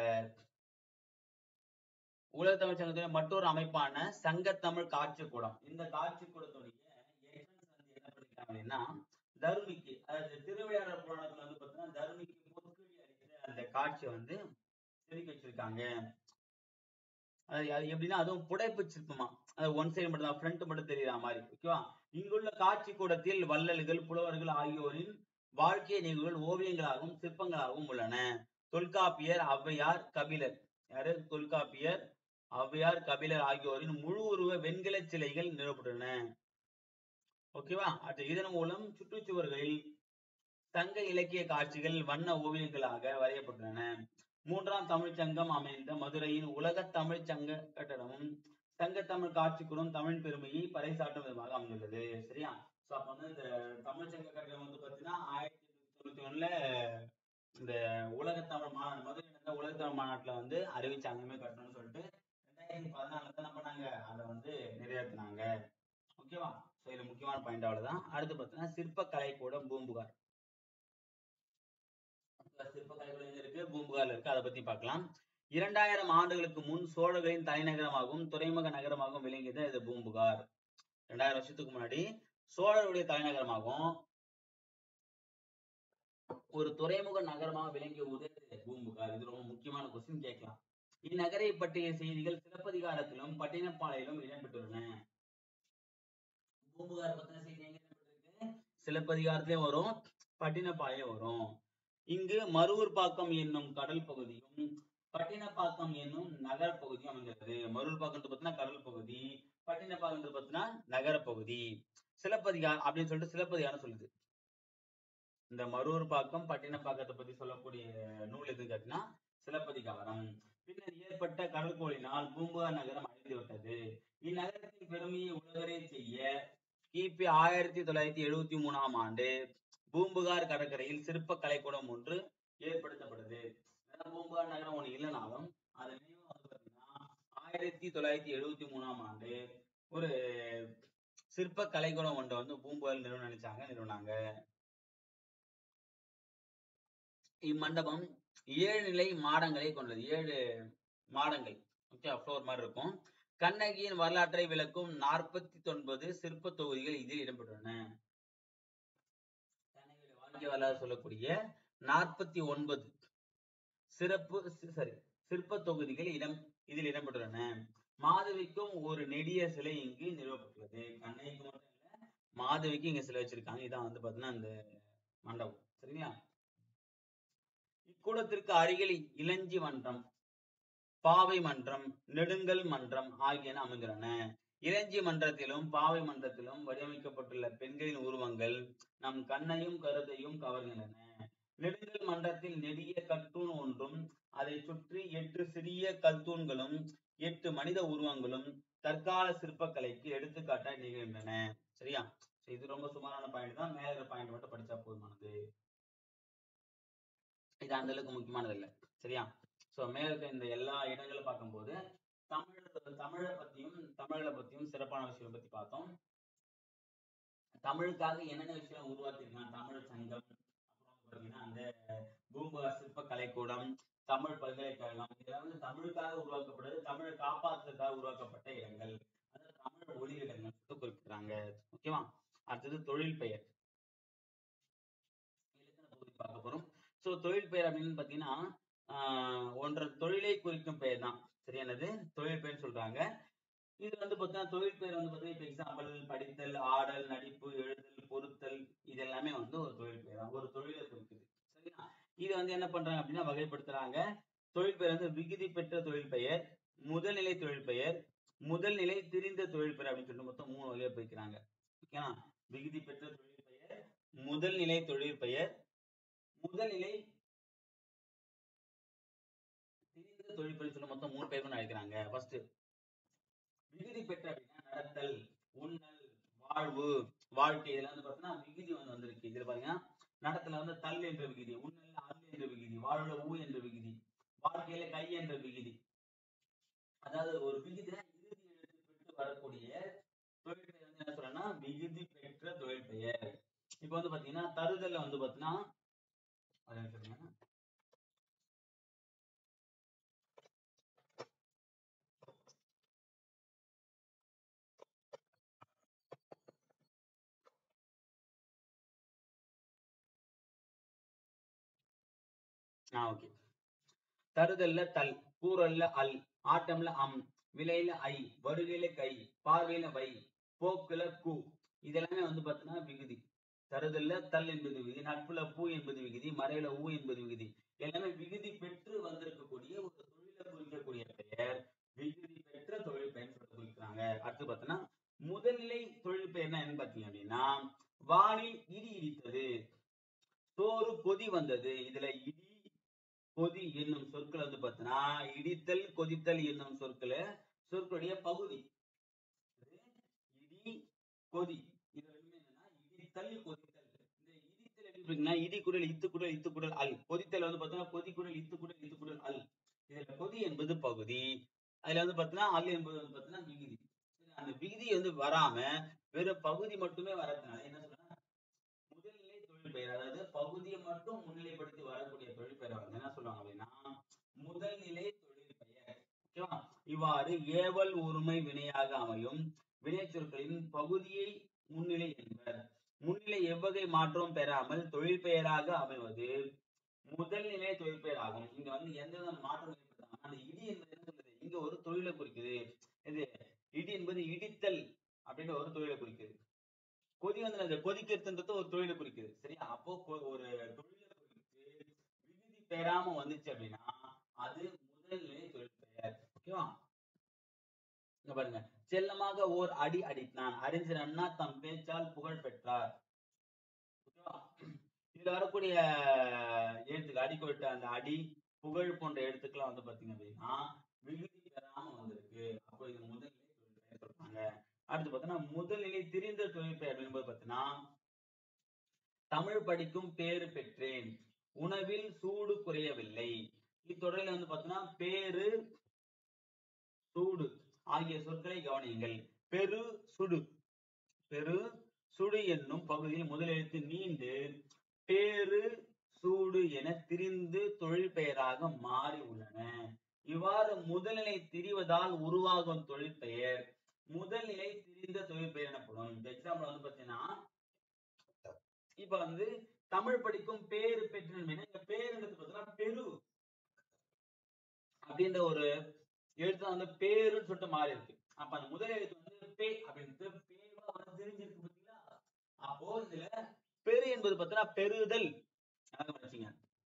உலக தமிழ் சங்கத்தின் மற்றொரு அமைப்பான சங்கத்தமிழ் காட்சி கூடம் இந்த காட்சி கூடத்துடைய entrance வந்து என்ன பண்ணிருக்காங்க அப்படின்னா தருமிக்கு அதாவது திருவிளையாடல் புராணத்துல வந்து பாத்தீங்கன்னா தருமிக்கு பொற்கீழ் அடிக்கிற அந்த காட்சியை வந்து செதுக்கி வச்சிருக்காங்க அது அது எப்படின்னா அதுவும் புடைப்பு சிற்பமா அது ஒன் சைடு மட்டும் தான் ஃப்ரண்ட் மட்டும் தெரியற மாதிரி ஓகேவா இங்குள்ள காட்சி கூடத்தில் வள்ளல்கள் புலவர்கள் ஆகியோரின் வாழ்க்கை நிகழ்வுகள் ஓவியங்களாகவும் சிற்பங்களாகவும் உள்ளன தொல்காப்பியர் ஔவையார் கபிலர் யாரு தொல்காப்பியர் ஔவையார் கபிலர் ஆகியோரின் முழு உருவ வெண்கல சிலைகள் நிறுவப்பட்டுள்ளன ஓகேவா அடுத்து இதன் மூலம் சுற்றுச்சுவர்களில் சங்க இலக்கிய காட்சிகள் வண்ண ஓவியங்களாக வரையப்பட்டுள்ளன மூன்றாம் தமிழ்ச் சங்கம் அமைந்த மதுரையின் உலக தமிழ்ச் சங்க கட்டடமும் சங்கத்தமிழ் காட்சிக்குழும் தமிழ் பெருமையை பறைசாற்றும் விதமாக அமைந்துள்ளது சரியா சோ அப்ப வந்து இந்த தமிழ் சங்க கட்டடம் வந்து பாத்தீங்கன்னா ஆயிரத்தி தொண்ணூத்தி ஒண்ணுல இந்த உலக தமிழ் மாநாடு மதுரை நடந்த உலக தமிழ் மாநாட்டுல வந்து அறிவிச்சாங்க இனிமே கட்டணும்னு சொல்லிட்டு ரெண்டாயிரத்தி பதினாலுல தான் என்ன பண்ணாங்க அதை வந்து நிறைவேற்றினாங்க ஓகேவா சோ இது முக்கியமான பாயிண்ட் அவ்வளவுதான் அடுத்து பாத்தீங்கன்னா சிற்பக்கலை கூட பூம்புகார் சிற்பக்கலை கூட எங்க இருக்கு பூம்புகார்ல இருக்கு அதை பத்தி பார்க்கலாம் இரண்டாயிரம் ஆண்டுகளுக்கு முன் சோழர்களின் தலைநகரமாகவும் துறைமுக நகரமாகவும் விளங்கியது இது பூம்புகார் ரெண்டாயிரம் வருஷத்துக்கு முன்னாடி சோழருடைய தலைநகரமாகவும் ஒரு துறைமுக நகரமாக விளங்கிய உதய பூம்புகார் இது ரொம்ப முக்கியமான கொஸ்டின் கேட்கலாம் இந்நகரை பற்றிய செய்திகள் சிலப்பதிகாரத்திலும் பட்டினப்பாளையிலும் இடம்பெற்றுள்ளன பூம்புகார் பத்தின செய்தி எங்க இடம்பெற்றிருக்கு சிலப்பதிகாரத்திலயும் வரும் பட்டினப்பாளையம் வரும் இங்கு மருவூர்பாக்கம் என்னும் கடல் பகுதியும் பட்டினப்பாக்கம் என்னும் நகர பகுதியும் அமைந்துள்ளது மருவூர்பாக்கம் பார்த்தீங்கன்னா கடல் பகுதி பட்டினப்பாக்கம் பார்த்தீங்கன்னா நகர பகுதி சிலப்பதிகாரம் அப்படின்னு சொல்லிட்டு சிலப்பதிகாரம் சொல்லுது இந்த மருவூர்பாக்கம் பட்டினப்பாக்கத்தை பத்தி சொல்லக்கூடிய நூல் எதுன்னு கேட்டீங்கன்னா சிலப்பதிகாரம் பின்னர் ஏற்பட்ட கடற்கோளினால் பூம்புகார் நகரம் அழிந்து விட்டது இந்நகரத்தின் பெருமையை உலகரே செய்ய கிபி ஆயிரத்தி தொள்ளாயிரத்தி எழுபத்தி மூணாம் ஆண்டு பூம்புகார் கடற்கரையில் சிற்ப கலைக்கூடம் ஒன்று ஏற்படுத்தப்பட்டது அதாவது பூம்புகார் நகரம் ஒண்ணு இல்லைனாலும் அது நினைவா வந்து பாத்தீங்கன்னா ஆயிரத்தி தொள்ளாயிரத்தி எழுபத்தி மூணாம் ஆண்டு ஒரு சிற்ப கலைக்கூடம் ஒன்றை வந்து பூம்புகார் நிறுவனம் நினைச்சாங்க நிறுவனாங்க இம்மண்டபம் ஏழு நிலை மாடங்களை கொண்டது ஏழு மாடங்கள் ஓகே ஃப்ளோர் மாதிரி இருக்கும் கண்ணகியின் வரலாற்றை விளக்கும் நாற்பத்தி ஒன்பது சிற்ப தொகுதிகள் இதில் இடம்பெற்றுள்ளன கண்ணகியுடைய வாழ்க்கை வரலாறு சொல்லக்கூடிய நாற்பத்தி ஒன்பது சிறப்பு சாரி சிற்ப தொகுதிகள் இடம் இதில் இடம்பெற்றுள்ளன மாதவிக்கும் ஒரு நெடிய சிலை இங்கு நிறுவப்பட்டுள்ளது கண்ணகிக்கு மட்டும் இல்ல மாதவிக்கு இங்க சிலை வச்சிருக்காங்க இதான் வந்து பாத்தீங்கன்னா அந்த மண்டபம் சரிங்களா இக்கூடத்திற்கு அருகில் இளஞ்சி மன்றம் பாவை மன்றம் நெடுங்கல் மன்றம் ஆகியன அமைந்துள்ளன இளஞ்சி மன்றத்திலும் பாவை மன்றத்திலும் வடிவமைக்கப்பட்டுள்ள பெண்களின் உருவங்கள் நம் கண்ணையும் கருத்தையும் கவர்கின்றன நெடுங்கல் மன்றத்தில் நெடிய கற்தூண் ஒன்றும் அதை சுற்றி எட்டு சிறிய கல்தூண்களும் எட்டு மனித உருவங்களும் தற்கால சிற்பக்கலைக்கு எடுத்துக்காட்டாய் நிகழ்கின்றன சரியா இது ரொம்ப சுமாரான பாயிண்ட் தான் மேல இருக்கிற பாயிண்ட் மட்டும் படிச்சா போதுமானது இது அந்த அளவுக்கு முக்கியமானது இல்லை சரியா சோ மேல இருக்க இந்த எல்லா இடங்களும் பார்க்கும்போது தமிழ் தமிழை பத்தியும் தமிழை பத்தியும் சிறப்பான விஷயம் பத்தி பார்த்தோம் தமிழுக்காக என்னென்ன விஷயம் உருவாக்கியிருக்காங்க தமிழ் சங்கம் அப்புறம் பாத்தீங்கன்னா அந்த பூம்புகார் சிற்ப கலைக்கூடம் தமிழ் பல்கலைக்கழகம் இதெல்லாம் வந்து தமிழுக்காக உருவாக்கப்படுது தமிழை காப்பாற்றுறதுக்காக உருவாக்கப்பட்ட இடங்கள் அதாவது தமிழ் ஒளி இடங்கள் குறிப்பிடுறாங்க ஓகேவா அடுத்தது தொழில் பெயர் இலக்கண பகுதி பார்க்க போறோம் சோ தொழில் பெயர் அப்படின்னு பாத்தீங்கன்னா ஆஹ் ஒன்ற தொழிலை குறிக்கும் பெயர் தான் சரியானது தொழில் பெயர் சொல்றாங்க இது வந்து பாத்தீங்கன்னா தொழில் பெயர் வந்து பாத்தீங்கன்னா இப்ப எக்ஸாம்பிள் படித்தல் ஆடல் நடிப்பு எழுதல் பொருத்தல் இது எல்லாமே வந்து ஒரு தொழில் பெயர் தான் ஒரு தொழிலை குறிக்குது சரிங்களா இது வந்து என்ன பண்றாங்க அப்படின்னா வகைப்படுத்துறாங்க தொழில் பெயர் வந்து விகுதி பெற்ற தொழில் பெயர் முதல்நிலை தொழில் பெயர் முதல்நிலை திரிந்த தொழில் பெயர் அப்படின்னு சொல்லிட்டு மொத்தம் மூணு வகையை பிரிக்கிறாங்க ஓகேனா விகுதி பெற்ற தொழில் பெயர் முதல்நிலை தொழில் பெயர் முதல்நிலை திரிந்த தொழில் பெயர் சொல்லி மொத்தம் மூணு பேர் அழைக்கிறாங்க ஃபர்ஸ்ட் விகுதி பெற்ற அப்படின்னா நடத்தல் உண்ணல் வாழ்வு வாழ்க்கை இதுல வந்து பாத்தீங்கன்னா விகுதி வந்து வந்திருக்கு இதுல பாருங்க நடத்தல வந்து தல் என்ற விகுதி உண்ணல் அல் என்ற விகுதி வாழ்வுல ஊ என்ற விகுதி வாழ்க்கையில கை என்ற விகுதி அதாவது ஒரு விகுதினா இறுதி எழுத்து பெற்று வரக்கூடிய தொழில் பெயர் வந்து என்ன சொல்றேன்னா விகுதி பெற்ற தொழில் பெயர் இப்ப வந்து பாத்தீங்கன்னா தருதல்ல வந்து பாத்தீங்கன்னா ஒரு நிமிஷம் இருங்க. ஆ ஓகே தருதல்ல தல் கூறல்ல அல் ஆட்டம்ல அம் விலையில ஐ வருகையில கை பார்வையில வை போக்குல கூ இதெல்லாமே வந்து பாத்தீங்கன்னா விகுதி தருதல்ல தல் என்பது விகுதி நட்புல பூ என்பது விகுதி மறையில ஊ என்பது விகுதி எல்லாமே விகுதி பெற்று வந்திருக்கக்கூடிய ஒரு தொழிலை குறிக்கக்கூடிய பெயர் விகுதி பெற்ற தொழில் பெயர் சொல்லிட்டு குறிக்கிறாங்க அடுத்து பார்த்தோன்னா முதல்நிலை தொழில் பெயர் என்ன பாத்தீங்க அப்படின்னா வானில் இடி இடித்தது சோறு கொதி வந்தது இதுல இடி கொதி என்னும் சொற்கள் வந்து பார்த்தீங்கன்னா இடித்தல் கொதித்தல் என்னும் சொற்கள சொற்களுடைய பகுதி இடி கொதி இது ரெண்டுமே என்னன்னா இடித்தல் கொதித்தல் இந்த இடித்தல் எப்படி இருக்குன்னா இடி குடல் இத்து குடல் இத்து குடல் அல் கொதித்தல் வந்து பார்த்தீங்கன்னா கொதி குடல் இத்து குடல் இத்து குடல் அல் இதுல கொதி என்பது பகுதி அதுல வந்து பார்த்தீங்கன்னா அல் என்பது வந்து பார்த்தீங்கன்னா விகுதி சரி, அந்த விகுதி வந்து வராம வெறும் பகுதி மட்டுமே வரதுனால என்ன சொல்றேன்னா முதல்நிலை தொழில் பெயர் அதாவது பகுதியை மட்டும் முன்னிலைப்படுத்தி வரக்கூடிய தொழில் பெயரை வந்து என்ன சொல்லுவாங்க அப்படின்னா முதல்நிலை தொழில் பெயர் ஓகேவா இவ்வாறு ஏவல் ஒருமை வினையாக அமையும் வினைச்சொற்களின் பகுதியை முன்னிலை என்பர் முன்னிலை எவ்வகை மாற்றம் பெறாமல் தொழில் பெயராக அமைவது முதல்நிலை தொழில் பெயர் ஆகும் இங்க வந்து எந்த வித மாற்றம் ஏற்பட்டாங்க அந்த இடி என்பது என்ன சொல்லுது இங்க ஒரு தொழிலை குறிக்குது இது இடி என்பது இடித்தல் அப்படின்ற ஒரு தொழிலை குறிக்குது கொதி வந்து அந்த கொதிக்கிறதுன்றது ஒரு தொழிலை குறிக்குது சரியா அப்போ கொ- ஒரு தொழிலை குறித்து விகுதி பெறாம வந்துச்சு அப்படின்னா அது முதல்நிலை தொழில் பெயர் ஓகேவா இங்க பாருங்க செல்லமாக ஓர் அடி அடித்தான் அறிஞர் அண்ணா தம் பேச்சால் புகழ் பெற்றார் ஓகேவா இதுல வரக்கூடிய எழுத்துக்கள் அடிக்கொட்ட அந்த அடி புகழ் போன்ற எழுத்துக்கெல்லாம் வந்து பாத்தீங்க அப்படின்னா விகுதி பெறாம வந்திருக்கு அப்போ இது முதல்நிலை தொழில் பெயர் சொல்றாங்க அடுத்து பார்த்தீங்கன்னா முதல்நிலை திரிந்த தொழில் பெயர் என்பது பார்த்தீங்கன்னா தமிழ் படிக்கும் பேறு பெற்றேன் உணவில் சூடு குறையவில்லை இத்தொடரில் வந்து பார்த்தீங்கன்னா பேரு சூடு ஆகிய சொற்களை கவனியுங்கள் பெரு சுடு பெரு சுடு என்னும் பகுதியில் முதலெழுத்து நீண்டு பேரு சூடு என திரிந்து தொழில் பெயராக மாறி உள்ளன இவ்வாறு முதல்நிலை திரிவதால் உருவாகும் தொழில் பெயர் முதல்நிலை திரிந்த தொழில் பெயர் எனப்படும் இந்த எக்ஸாம்பிள் வந்து பாத்தீங்கன்னா இப்ப வந்து தமிழ் படிக்கும் பேரு பெற்றேன் இங்க பேருன்றது பாத்தீங்கன்னா பெரு அப்படின்ற ஒரு எழுத்து வந்து பேருன்னு சொல்லிட்டு மாறி இருக்கு அப்ப அந்த முதல் எழுத்து வந்து பே அப்படின்ட்டு பேவா வந்து தெரிஞ்சிருக்கு பாத்தீங்களா அப்போ இதுல பெரு என்பது பார்த்தீங்கன்னா பெறுதல் ஞாபகம் வச்சுங்க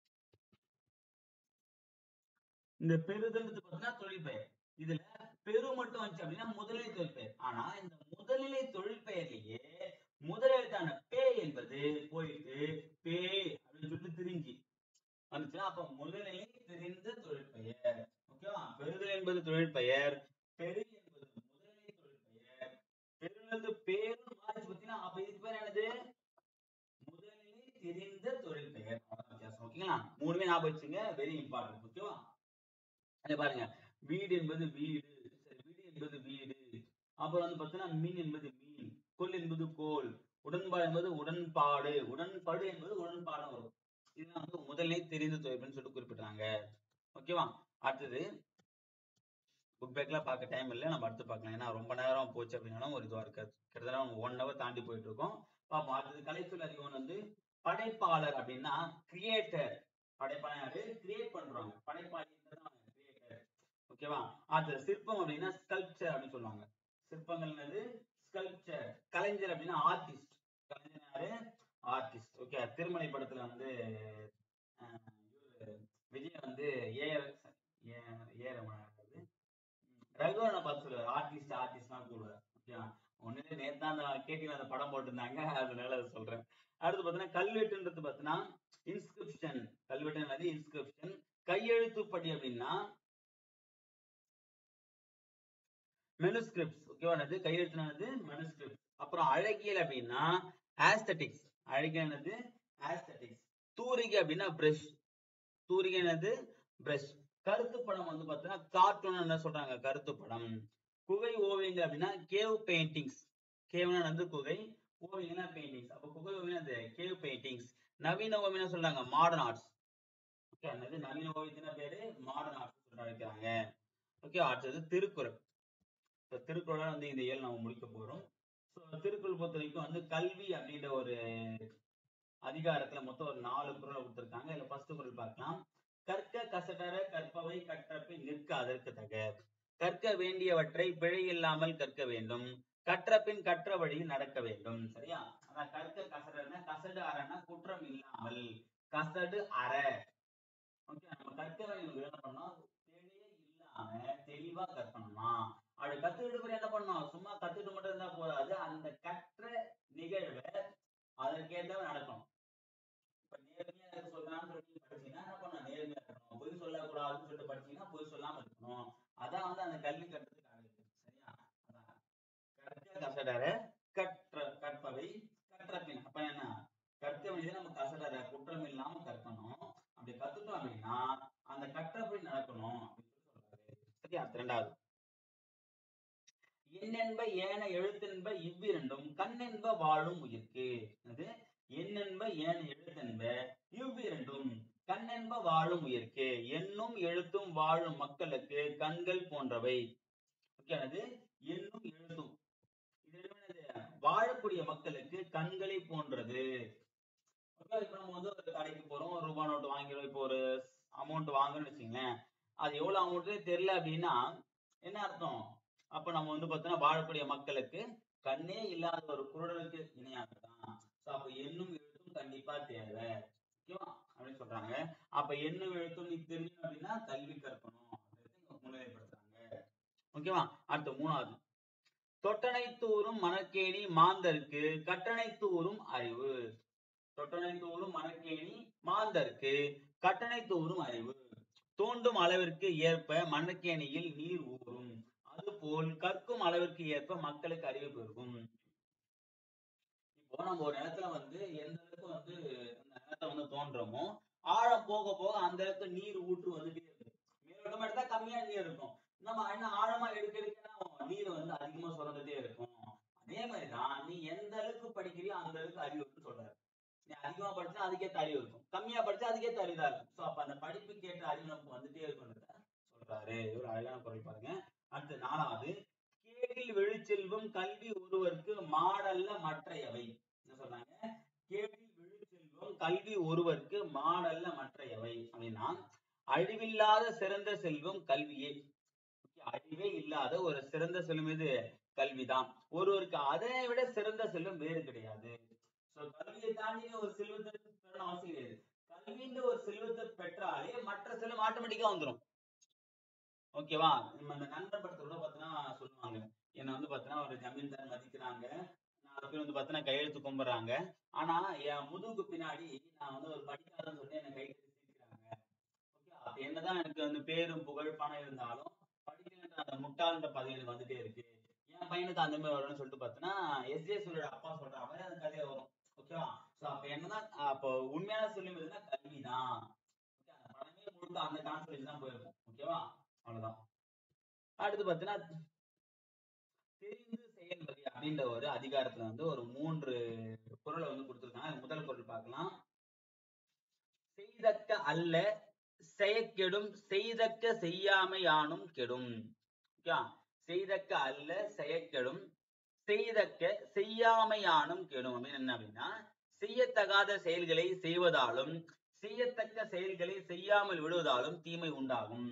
இந்த பெறுதல்ன்றது பார்த்தீங்கன்னா தொழில் பெயர் இதுல பெரு மட்டும் வந்துச்சு அப்படின்னா முதல்நிலை தொழில் பெயர் ஆனா இந்த முதல்நிலை தொழில் பெயர்லயே முதல் எழுத்தான பே என்பது போயிட்டு பே அப்படின்னு சொல்லிட்டு திரிஞ்சு வந்துச்சுன்னா அப்ப முதல்நிலை தெரிந்த தொழில் பெயர் ஓகேவா பெறுதல் என்பது தொழில் பெயர் பெரு என்பது முதல்நிலை தொழில் பெயர் பெருனது பேரும் மாறிச்சு பார்த்தீங்கன்னா அப்ப இதுக்கு பேர் என்னது முதல்நிலை தெரிந்த தொழில் பெயர் அவ்வளவுதான் வித்தியாசம் ஓகேங்களா மூணுமே ஞாபகம் வச்சுங்க வெரி இம்பார்ட்டன்ட் ஓகேவா அதே பாருங்க வீடு என்பது வீடு சரி வீடு என்பது வீடு அப்புறம் வந்து பார்த்தீங்கன்னா மீன் என்பது மீன் கொல் என்பது கோல் உடன்பாடு என்பது உடன்பாடு உடன்பாடு என்பது உடன்பாடு வரும் இதெல்லாம் வந்து முதல்ல தெரிந்த தொழில்னு சொல்லிட்டு குறிப்பிட்டாங்க ஓகேவா அடுத்தது புக் பேக்லாம் பார்க்க டைம் இல்லை நம்ம அடுத்து பார்க்கலாம் ஏன்னா ரொம்ப நேரம் போச்சு அப்படின்னா ஒரு இதுவா இருக்காது கிட்டத்தட்ட ஒன் ஹவர் தாண்டி போயிட்டு இருக்கோம் பார்ப்போம் அடுத்தது கலைச்சொல் அறிவன் வந்து படைப்பாளர் அப்படின்னா கிரியேட்டர் படைப்பாளர் யாரு கிரியேட் பண்றாங்க படைப்பாளி கிரியேட்டர் ஓகேவா அடுத்தது சிற்பம் அப்படின்னா ஸ்கல்ப்சர் அப்படின்னு சொல்லுவாங்க சிற்பங்கள் என்னது ஸ்கல்ப்சர் கலைஞர் அப்படின்னா ஆர்டிஸ்ட் கலைஞர் யாரு ஆர்டிஸ்ட் ஓகே திருமலை படத்துல வந்து அஹ், இவரு விஜய் வந்து ஏஆர் ஏ ரமணா இருக்காரு. ரகுவரனை பார்த்து சொல்லுவார் ஆர்டிஸ்ட் ஆர்டிஸ்ட்லாம் கூடுவார் ஓகே ஒண்ணுல நேத்து தான் அந்த கேட்டில அந்த படம் போட்டிருந்தாங்க அதனால அதை சொல்றேன் அடுத்து பார்த்தீங்கன்னா கல்வெட்டுன்றது பார்த்தீங்கன்னா இன்ஸ்கிரிப்ஷன் கல்வெட்டு என்னது இன்ஸ்கிரிப்ஷன் கையெழுத்துப்படி அப்படின்னா மெனுஸ்கிரிப்ட்ஸ் ஓகேவா என்னது கையெழுத்துனது மெனுஸ்கிரிப்ட் அப்புறம் அழகியல் அப்படின்னா ஆஸ்தட்டிக்ஸ் அழகியல் என்னது ஆஸ்தட்டிக்ஸ் தூரிகை அப்படின்னா பிரஷ் தூரிகை என்னது பிரஷ் கருத்து படம் வந்து பார்த்தீங்கன்னா கார்ட்டூன் என்ன சொல்றாங்க கருத்து படம் குகை ஓவியங்கள் அப்படின்னா கேவ் பெயிண்டிங்ஸ் கேவ்னா வந்து குகை ஓவியங்கள்னா பெயிண்டிங்ஸ் அப்போ குகை ஓவியம் அது கேவ் பெயிண்டிங்ஸ் நவீன ஓவியம் சொல்றாங்க மாடர்ன் ஆர்ட்ஸ் ஓகே என்னது நவீன ஓவியத்தின பேரு மாடர்ன் ஆர்ட்ஸ் சொல்லிட்டு அழைக்கிறாங்க ஓகே அடுத்தது திருக்குறள் இப்போ திருக்குறளை வந்து இந்த இயல் நம்ம முடிக்க போறோம் ஸோ திருக்குறள் பொறுத்த வரைக்கும் வந்து கல்வி அப்படின்ற ஒரு அதிகாரத்துல மொத்தம் ஒரு நாலு குறள் கொடுத்துருக்காங்க இதுல ஃபர்ஸ்ட் குறள் பார்க்கலாம் கற்க கசடர கற்பவை கற்றபின் நிற்க அதற்கு தக கற்க வேண்டியவற்றை பிழை இல்லாமல் கற்க வேண்டும் கற்ற பின் கற்ற வழியில் நடக்க வேண்டும் சரியா அதான் கற்க கசடர்னா கசடு அறன்னா குற்றம் இல்லாமல் கசடு அற ஓகே நம்ம கற்க வேண்டியது என்ன பண்ணோம் பிழையே இல்லாம தெளிவா கற்கணுமா அப்படி கத்துக்கிட்டு போய் என்ன பண்ணணும் சும்மா கத்துக்கிட்டு மட்டும் இருந்தா போதாது அந்த கற்ற நிகழ்வை அதற்கேற்ற நடக்கணும் இப்ப நேர்மையா இருக்க சொல்றான்னு சொல்லி படிச்சீங்கன்னா என்ன பண்ணணும் நேர்மையா இருக்கணும் பொய் சொல்லக்கூடாதுன்னு சொல்லிட்டு படிச்சீங்கன்னா பொய் சொல்லாம இருக்கணும் அதான் வந்து அந்த கல்வி கற்றதுக்கு அழகு சரியா அதான் கற்க கசடர கற்ற கற்பவை கற்றபின் அப்ப என்ன கற்க வேண்டியது நம்ம கசடர குற்றம் இல்லாம கற்கணும் அப்படி கத்துட்டோம் அப்படின்னா அந்த கற்றபடி நடக்கணும் அப்படின்னு சொல்றாரு சரியா ரெண்டாவது எண்ணென்ப ஏன எழுத்தென்ப இவ்விரண்டும் கண்ணென்ப வாழும் உயிர்க்கு அது எண்ணென்ப ஏன எழுத்தென்ப இவ்விரண்டும் கண்ணென்ப வாழும் உயிர்க்கு எண்ணும் எழுத்தும் வாழும் மக்களுக்கு கண்கள் போன்றவை ஓகே அது எண்ணும் எழுத்தும் இது என்னது வாழக்கூடிய மக்களுக்கு கண்களை போன்றது ஓகே இப்ப நம்ம வந்து ஒரு கடைக்கு போறோம் ஒரு ரூபாய் நோட்டு வாங்கிறோம் இப்போ ஒரு அமௌண்ட் வாங்கணும்னு வச்சுங்களேன் அது எவ்வளவு அமௌண்ட்னே தெரியல அப்படின்னா என்ன அர்த்தம் அப்ப நம்ம வந்து பார்த்தோம்னா வாழக்கூடிய மக்களுக்கு கண்ணே இல்லாத ஒரு குருடனுக்கு இணையாகத்தான் ஸோ அப்ப எண்ணும் எழுத்தும் கண்டிப்பா தேவை ஓகேவா அப்படின்னு சொல்றாங்க அப்ப எண்ணும் எழுத்தும் நீ தெரியும் அப்படின்னா கல்வி கற்கணும் அப்படின்றத முன்னிலைப்படுத்துறாங்க ஓகேவா அடுத்து மூணாவது தொட்டனை தூரும் மணற்கேணி மாந்தருக்கு கட்டணை தூரும் அறிவு தொட்டனை தூரும் மணற்கேணி மாந்தருக்கு கட்டணை தூரும் அறிவு தோண்டும் அளவிற்கு ஏற்ப மணற்கேணியில் நீர் ஊறும் அதுபோல் கற்கும் அளவிற்கு ஏற்ப மக்களுக்கு அறிவு பெருகும் இப்போ நம்ம ஒரு இடத்துல வந்து எந்த அளவுக்கு வந்து அந்த நிலத்தை வந்து தோன்றோமோ ஆழம் போக போக அந்த இடத்துல நீர் ஊற்று வந்துட்டே இருக்கும் மேலோட்டமா எடுத்தா கம்மியா நீர் இருக்கும் நம்ம என்ன ஆழமா எடுக்க எடுக்க என்ன ஆகும்? நீர் வந்து அதிகமா சுரந்துட்டே இருக்கும் அதே மாதிரிதான் நீ எந்த அளவுக்கு படிக்கிறியோ அந்த அளவுக்கு அறிவு இருக்குன்னு சொல்றாரு நீ அதிகமா படிச்சா அதுக்கேற்ற அறிவு இருக்கும் கம்மியா படிச்சா அதுக்கேற்ற அறிவா இருக்கும் சோ அப்ப அந்த படிப்புக்கு ஏற்ற அறிவு நமக்கு வந்துட்டே இருக்கும்ன்றத சொல்றாரு ஒரு அழகான குரல் பாருங்க அடுத்து நாலாவது கேடில் விழுச்செல்வம் கல்வி ஒருவருக்கு மாடல்ல மற்றையவை என்ன சொல்றாங்க கேடில் விழுச்செல்வம் கல்வி ஒருவருக்கு மாடல்ல மற்றையவை அப்படின்னா அழிவில்லாத சிறந்த செல்வம் கல்வியே Okay, அழிவே இல்லாத ஒரு சிறந்த செல்வம் எது கல்விதான் ஒருவருக்கு அதை விட சிறந்த செல்வம் வேறு கிடையாது சோ கல்வியை தாண்டி ஒரு செல்வத்தை பெறணும் அவசியம் கிடையாது கல்வின்ற ஒரு செல்வத்தை பெற்றாலே மற்ற செல்வம் ஆட்டோமேட்டிக்கா வந்துரும் ஓகேவா நம்ம அந்த நண்பர் படத்துல பார்த்தீங்கன்னா சொல்லுவாங்க என்னை வந்து பார்த்தீங்கன்னா ஒரு ஜமீன்தார் மதிக்கிறாங்க நாலு பேர் வந்து பார்த்தீங்கன்னா கையெழுத்து கும்பிடுறாங்க ஆனா என் முதுகுக்கு பின்னாடி நான் வந்து ஒரு படிக்காதன்னு சொல்லி என்னை கையெழுத்து சிரிக்கிறாங்க ஓகே அப்ப என்னதான் எனக்கு அந்த பேரும் புகழ் பணம் இருந்தாலும் படிக்கலன்ற அந்த முட்டாள்ன்ற பதவி எனக்கு வந்துட்டே இருக்கு என் பையனுக்கு அந்த மாதிரி வரும்னு சொல்லிட்டு பார்த்தீங்கன்னா எஸ்ஜே சூரியோட அப்பா சொல்ற மாதிரி அந்த கதையில வரும் ஓகேவா சோ அப்ப என்னதான் அப்போ உண்மையான சொல்லும் இருந்தா கல்விதான் ஓகே அந்த படமே முழுக்க அந்த கான்செப்ட் தான் போயிருக்கும் ஓகேவா அவ்வளவுதான் அடுத்து பார்த்தீங்கன்னா தெரிந்து செயல்வகை அப்படின்ற ஒரு அதிகாரத்துல வந்து ஒரு மூன்று குறளை வந்து கொடுத்திருக்காங்க முதல் குறள் பார்க்கலாம் செய்தக்க அல்ல செயக்கெடும் செய்தக்க செய்யாமையானும் கெடும் ஓகே செய்தக்க அல்ல செயக்கெடும் செய்தக்க செய்யாமையானும் கெடும் அப்படின்னு என்ன அப்படின்னா செய்யத்தகாத செயல்களை செய்வதாலும் செய்யத்தக்க செயல்களை செய்யாமல் விடுவதாலும் தீமை உண்டாகும்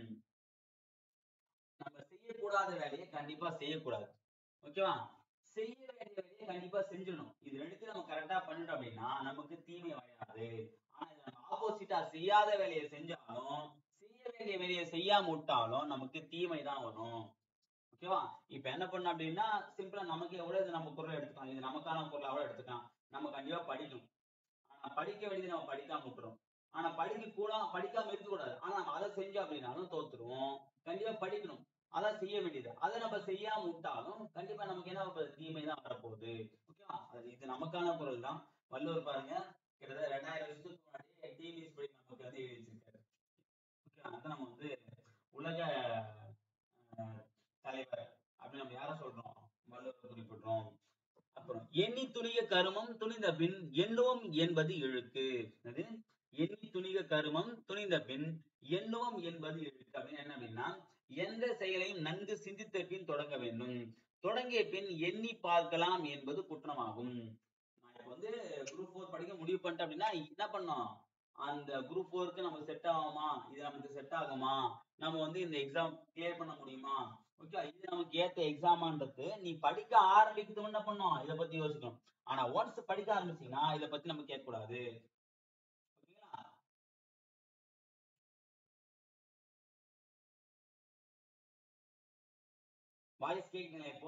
நம்ம செய்யக்கூடாத வேலையை கண்டிப்பா செய்யக்கூடாது ஓகேவா செய்ய வேண்டிய வேலையை கண்டிப்பா செஞ்சிடணும் இது ரெண்டுத்தையும் நம்ம கரெக்டா பண்ணிட்டோம் அப்படின்னா நமக்கு தீமை வராது ஆனா இதை நம்ம ஆப்போசிட்டா செய்யாத வேலையை செஞ்சாலும் செய்ய வேண்டிய வேலையை செய்யாம விட்டாலும் நமக்கு தீமை தான் வரும் ஓகேவா இப்ப என்ன பண்ண அப்படின்னா சிம்பிளா நமக்கு எவ்வளவு இது நம்ம குரல் எடுத்துக்கலாம் இது நமக்கான குரல் அவ்வளவு எடுத்துக்கலாம் நம்ம கண்டிப்பா படிக்கணும் ஆனா படிக்க வேண்டியது நம்ம படிக்காம விட்டுறோம் ஆனா படிக்க கூட படிக்காம இருக்க கூடாது ஆனா நம்ம அதை செஞ்சோம் அப்படின்னாலும் தோத்துருவோம் கண்டிப்பா படிக்கணும் அதான் செய்ய வேண்டியது அதை நம்ம செய்யாம விட்டாலும் கண்டிப்பா நமக்கு என்ன வரப்போகுது? தீமை தான் வரப்போகுது ஓகேவா அது இது நமக்கான குரல் தான் வள்ளுவர் பாருங்க கிட்டத்தட்ட ரெண்டாயிரம் வருஷத்துக்கு முன்னாடி டிவிஎஸ் படி நமக்கு வந்து எழுதி வச்சிருக்காரு ஓகே அதை நம்ம வந்து உலக அஹ், தலைவர் அப்படின்னு நம்ம யாரை சொல்றோம் வள்ளுவர் குறிப்பிடுறோம் அப்புறம் எண்ணி துணிக கருமம் துணிந்த பின் எண்ணுவம் என்பது இழுக்கு அது எண்ணி துணிக கருமம் துணிந்த பின் எண்ணுவம் என்பது இழுக்கு அப்படின்னு என்ன அப்படின்னா எந்த செயலையும் நன்கு சிந்தித்த பின் தொடங்க வேண்டும் தொடங்கிய பின் எண்ணி பார்க்கலாம் என்பது குற்றமாகும் நான் இப்ப வந்து குரூப் ஃபோர் படிக்க முடிவு பண்ணிட்டேன் அப்படின்னா என்ன பண்ணோம் அந்த குரூப் ஃபோருக்கு நமக்கு செட் ஆகுமா இது நமக்கு செட் ஆகுமா நம்ம வந்து இந்த எக்ஸாம் கிளியர் பண்ண முடியுமா ஓகே இது நமக்கு ஏத்த எக்ஸாமான்றது நீ படிக்க ஆரம்பிக்கிறது என்ன பண்ணும் இதை பத்தி யோசிக்கணும் ஆனா ஒன்ஸ் படிக்க ஆரம்பிச்சீங்கன்னா இதை பத்தி நம்ம கேட்க கூடாது ஓகேங்களா வாய்ஸ் கேக்குதுங்களா இப்போ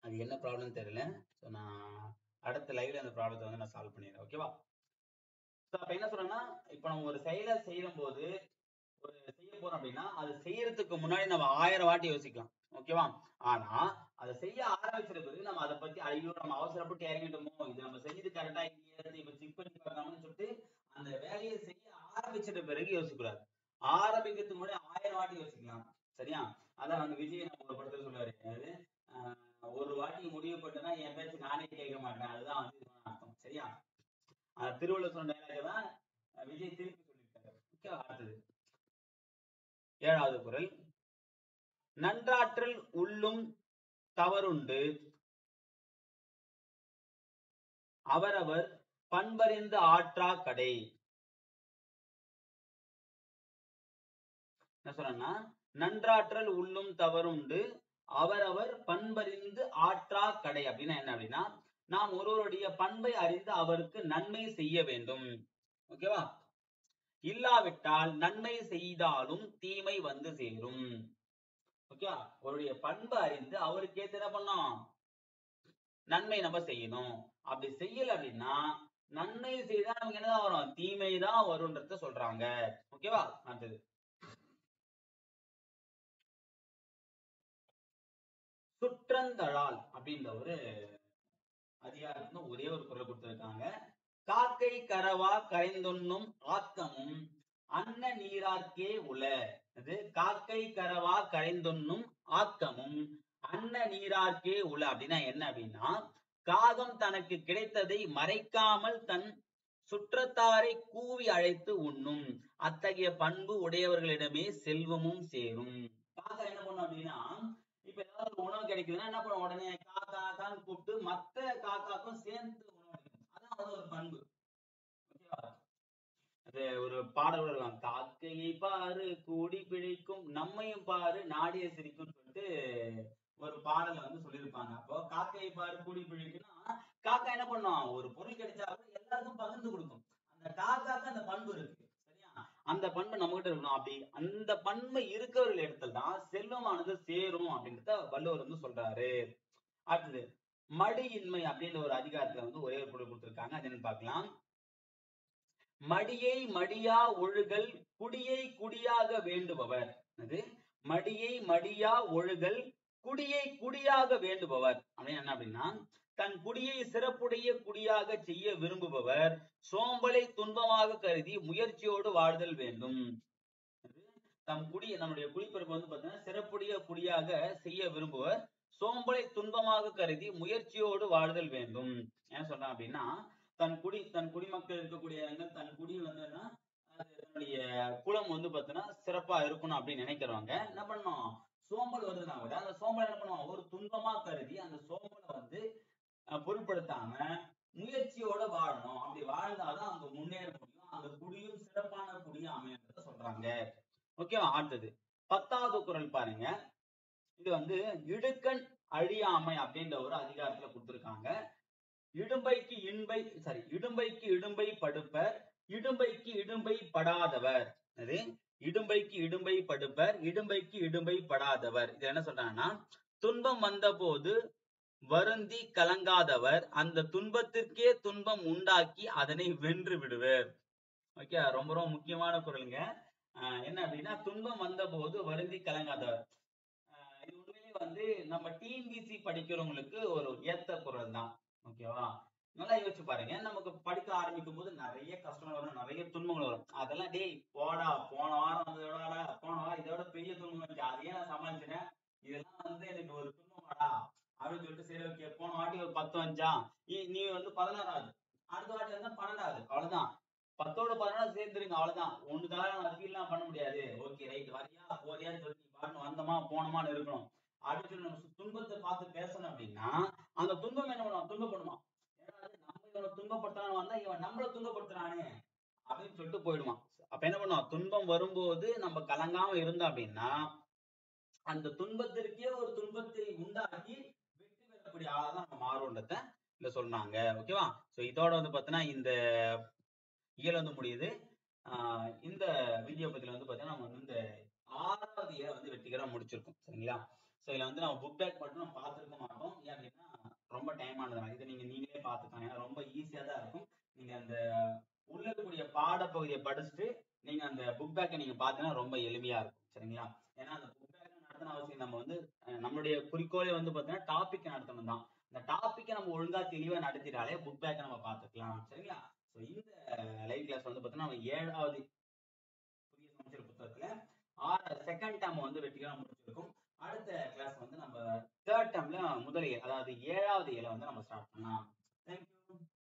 அது என்ன ப்ராப்ளம் தெரியல ஸோ நான் அடுத்த லைவ்ல அந்த ப்ராப்ளத்தை வந்து நான் சால்வ் பண்ணிடுறேன் ஓகேவா ஸோ அப்போ என்ன சொல்றேன்னா இப்போ நம்ம ஒரு செயலை செய்யும் போது ஒரு செய்ய போறோம் அப்படின்னா அது செய்யறதுக்கு முன்னாடி நம்ம ஆயிரம் வாட்டி யோசிக்கலாம் ஓகேவா ஆனா அதை செய்ய ஆரம்பிச்சிட பிறகு நம்ம அதை பத்தி ஐயோ நம்ம அவசரப்பட்டு இறங்கிட்டோமோ இது நம்ம செஞ்சது கரெக்டா இல்லையா இப்ப செக் பண்ணி பார்க்கலாம்னு சொல்லிட்டு அந்த வேலையை செய்ய ஆரம்பிச்சிட்ட பிறகு யோசிக்கூடாது ஆரம்பிக்கிறதுக்கு முன்னாடி ஆயிரம் வாட்டி யோசிக்கலாம் சரியா அதான் வந்து விஜய் நம்ம ஒரு படத்துல சொல்லுவாரு அதாவது ஆஹ் ஒரு வாட்டி முடிவு பண்ணிட்டேன்னா என் பேச்சு நானே கேட்க மாட்டேன் அதுதான் வந்து இதுதான் அர்த்தம் சரியா அந்த திருவள்ளுவர் சொன்ன டைலாக் தான் அஹ் விஜய் திருப்பி சொல்லியிருக்காரு ஓகே அடுத்தது ஏழாவது குரல் நன்றாற்றல் உள்ளும் தவறுண்டு அவரவர் பண்பறிந்து ஆற்றா கடை என்ன சொல்றேன்னா நன்றாற்றல் உள்ளும் தவறுண்டு அவரவர் பண்பறிந்து ஆற்றா கடை அப்படின்னா என்ன அப்படின்னா நாம் ஒருவருடைய பண்பை அறிந்து அவருக்கு நன்மை செய்ய வேண்டும் ஓகேவா இல்லாவிட்டால் நன்மை செய்தாலும் தீமை வந்து சேரும் ஓகேவா அவருடைய பண்பை அறிந்து அவருக்கு ஏத்த என்ன பண்ணோம் நன்மை நம்ம செய்யணும் அப்படி செய்யல அப்படின்னா நன்மை செய்தா நமக்கு என்னதான் வரும் தீமை தான் வரும்ன்றத சொல்றாங்க ஓகேவா அடுத்தது சுற்றந்தழால் அப்படின்ற ஒரு அதிகாரத்துல ஒரே ஒரு குரல் கொடுத்திருக்காங்க காக்கை கரவா கரைந்துண்ணும் ஆக்கமும் அன்ன நீரார்க்கே உல அது காக்கை கரவா கரைந்துண்ணும் ஆக்கமும் அன்ன நீரார்க்கே உல அப்படின்னா என்ன அப்படின்னா காகம் தனக்கு கிடைத்ததை மறைக்காமல் தன் சுற்றத்தாரை கூவி அழைத்து உண்ணும் அத்தகைய பண்பு உடையவர்களிடமே செல்வமும் சேரும் காக்கா என்ன பண்ணும் அப்படின்னா இப்ப ஏதாவது ஒரு உணவு கிடைக்குதுன்னா என்ன பண்ணும் உடனே காக்கா கான்னு கூப்பிட்டு மத்த காக்காக்கும் சேர்ந்து உணவு அளிக்கும் அதான் வந்து ஒரு பண்பு ஓகேவா அது ஒரு பாடல் இருக்காங்க காக்கையை பாரு கூடி பிழைக்கும் நம்மையும் பாரு நாடிய சிரிக்கும் சொல்லிட்டு ஒரு பாடல வந்து சொல்லியிருப்பாங்க அப்போ காக்கையை பாரு கூடி பிழைக்கும்னா காக்கா என்ன பண்ணும் ஒரு பொருள் கிடைச்சா கூட எல்லாருக்கும் பகிர்ந்து கொடுக்கும் அந்த காக்காக்கு அந்த பண்பு இருக்கு சரியா அந்த பண்பு நம்ம கிட்ட இருக்கணும் அப்படி அந்த பண்பு இருக்கிறவர்கள் இடத்துல தான் செல்வமானது சேரும் அப்படின்றத வள்ளுவர் வந்து சொல்றாரு அடுத்தது மடியின்மை அப்படின்ற ஒரு அதிகாரத்துல வந்து ஒரே ஒரு பொருள் கொடுத்திருக்காங்க அது என்னன்னு பார்க்கலாம் மடியை மடியா ஒழுகல் குடியை குடியாக வேண்டுபவர் அது மடியை மடியா ஒழுகல் குடியை குடியாக வேண்டுபவர் அப்படின்னு என்ன அப்படின்னா தன் குடியை சிறப்புடைய குடியாக செய்ய விரும்புபவர் சோம்பலை துன்பமாக கருதி முயற்சியோடு வாழ்தல் வேண்டும் தம் குடி நம்முடைய குடிப்பிறப்பு வந்து பார்த்தீங்கன்னா சிறப்புடைய குடியாக செய்ய விரும்புவர் சோம்பலை துன்பமாக கருதி முயற்சியோடு வாழ்தல் வேண்டும் என்ன சொல்றான் அப்படின்னா தன் குடி தன் குடிமக்கள் இருக்கக்கூடிய இடங்கள் தன் குடி வந்துன்னா அது தன்னுடைய குலம் வந்து பார்த்தீங்கன்னா சிறப்பா இருக்கணும் அப்படின்னு நினைக்கிறவங்க என்ன பண்ணணும் சோம்பல் வருதுன்னா கூட அந்த சோம்பல் என்ன பண்ணுவாங்க ஒரு துன்பமா கருதி அந்த சோம்பலை வந்து அஹ், பொருட்படுத்தாம முயற்சியோட வாழணும் அப்படி வாழ்ந்தாதான் அங்க முன்னேற முடியும் அந்த குடியும் சிறப்பான குடியும் அமையன்றத சொல்றாங்க ஓகேவா அடுத்தது பத்தாவது குரல் பாருங்க இது வந்து இடுக்கண் அழியாமை அப்படின்ற ஒரு அதிகாரத்துல கொடுத்திருக்காங்க இடும்பைக்கு இன்பை சாரி இடும்பைக்கு இடும்பை படுப்பர் இடும்பைக்கு இடும்பை படாதவர் அது இடும்பைக்கு இடும்பை படுப்பர் இடும்பைக்கு இடும்பை படாதவர் இது என்ன சொல்றாங்கன்னா துன்பம் வந்த போது வருந்தி கலங்காதவர் அந்த துன்பத்திற்கே துன்பம் உண்டாக்கி அதனை வென்று விடுவர் ஓகே ரொம்ப ரொம்ப முக்கியமான குரலுங்க ஆஹ் என்ன அப்படின்னா துன்பம் வந்த போது வருந்தி கலங்காதவர் ஆஹ் இது உண்மையிலேயே வந்து நம்ம டிஎன்பிசி படிக்கிறவங்களுக்கு ஒரு ஏத்த குரல் தான் ஓகேவா நல்லா யோசிச்சு பாருங்க நமக்கு படிக்க ஆரம்பிக்கும் போது நிறைய கஷ்டம் வரும் நிறைய துன்பங்கள் வரும் அதெல்லாம் டேய் போடா போன வாரம் வந்ததோடா போன வாரம் இதோட பெரிய துன்பம் வந்துச்சு அதையே நான் சமாளிச்சிட்டேன் இதெல்லாம் வந்து எனக்கு ஒரு துன்பமாடா அப்படின்னு சொல்லிட்டு சரி ஓகே போன வாட்டி ஒரு பத்து வந்துச்சா நீ- நீ வந்து பதினாறாவது அடுத்த வாட்டி வந்து பன்னெண்டாவது அவ்வளவுதான் பத்தோட பதினாறு சேர்ந்துருங்க அவ்வளவுதான் ஒண்ணுக்காக நான் ஃபீல்லாம் பண்ண முடியாது ஓகே ரைட் வரியா போறியான்னு சொல்லி நீ பாட்டு வந்தமா போனோமான்னு இருக்கணும் அப்படின்னு சொல்லி நம்ம சு- துன்பத்தை பார்த்து பேசணும் அப்படின்னா அந்த துன்பம் என்ன பண்ணுவான் துன்பப்படுவான் ஏன்னா அது நம்ம இவனை துன்பப்படுத்துறான்னு வந்தா இவன் நம்மள துன்பப்படுத்துறானே அப்படின்னு சொல்லிட்டு போயிடுவான் அப்ப என்ன பண்ணுவான் துன்பம் வரும்போது நம்ம கலங்காம இருந்தோம் அப்படின்னா அந்த துன்பத்திற்கே ஒரு துன்பத்தை உண்டாக்கி வெற்றி பெறக்கூடிய ஆளா தான் நம்ம மாறுன்றத இல்ல சொன்னாங்க ஓகேவா சோ இதோட வந்து பாத்தீங்கன்னா இந்த இயல் வந்து முடியுது ஆஹ் இந்த வீடியோ பத்தில வந்து பாத்தீங்கன்னா நம்ம வந்து இந்த ஆறாவது இயலை வந்து வெற்றிகரமா முடிச்சிருக்கோம் சரிங்களா ஸோ இதில் வந்து நம்ம புக் பேக் மட்டும் நம்ம பார்த்துருக்க மாட்டோம் ஏன் அப்படின்னா ரொம்ப டைம் ஆனதுனால இதை நீங்கள் நீங்களே பார்த்துக்கலாம் ஏன்னா ரொம்ப ஈஸியாக தான் இருக்கும் நீங்கள் அந்த உள்ள இருக்கக்கூடிய பாடப்பகுதியை படிச்சுட்டு நீங்கள் அந்த புக் பேக்கை நீங்கள் பார்த்தீங்கன்னா ரொம்ப எளிமையாக இருக்கும் சரிங்களா ஏன்னா அந்த புக் பேக் நடத்தின அவசியம் நம்ம வந்து அஹ், நம்மளுடைய குறிக்கோளே வந்து பார்த்தீங்கன்னா டாபிக் நடத்தணும் தான் இந்த டாப்பிக்கை நம்ம ஒழுங்கா தெளிவா நடத்திட்டாலே புக் பேக்கை நம்ம பார்த்துக்கலாம் சரிங்களா ஸோ இந்த லைவ் கிளாஸ் வந்து பார்த்தீங்கன்னா நம்ம ஏழாவது புதிய சமச்சீர் புத்தகத்துல ஆறு செகண்ட் டேர்ம் வந்து வெற்றிகரமாக முடிச்சிருக்கும் அடுத்த கிளாஸ் வந்து நம்ம தேர்ட் டேர்ம்ல முதல் இயல் அதாவது ஏழாவது இயலை வந்து நம்ம ஸ்டார்ட் பண்ணலாம் தேங்க்யூ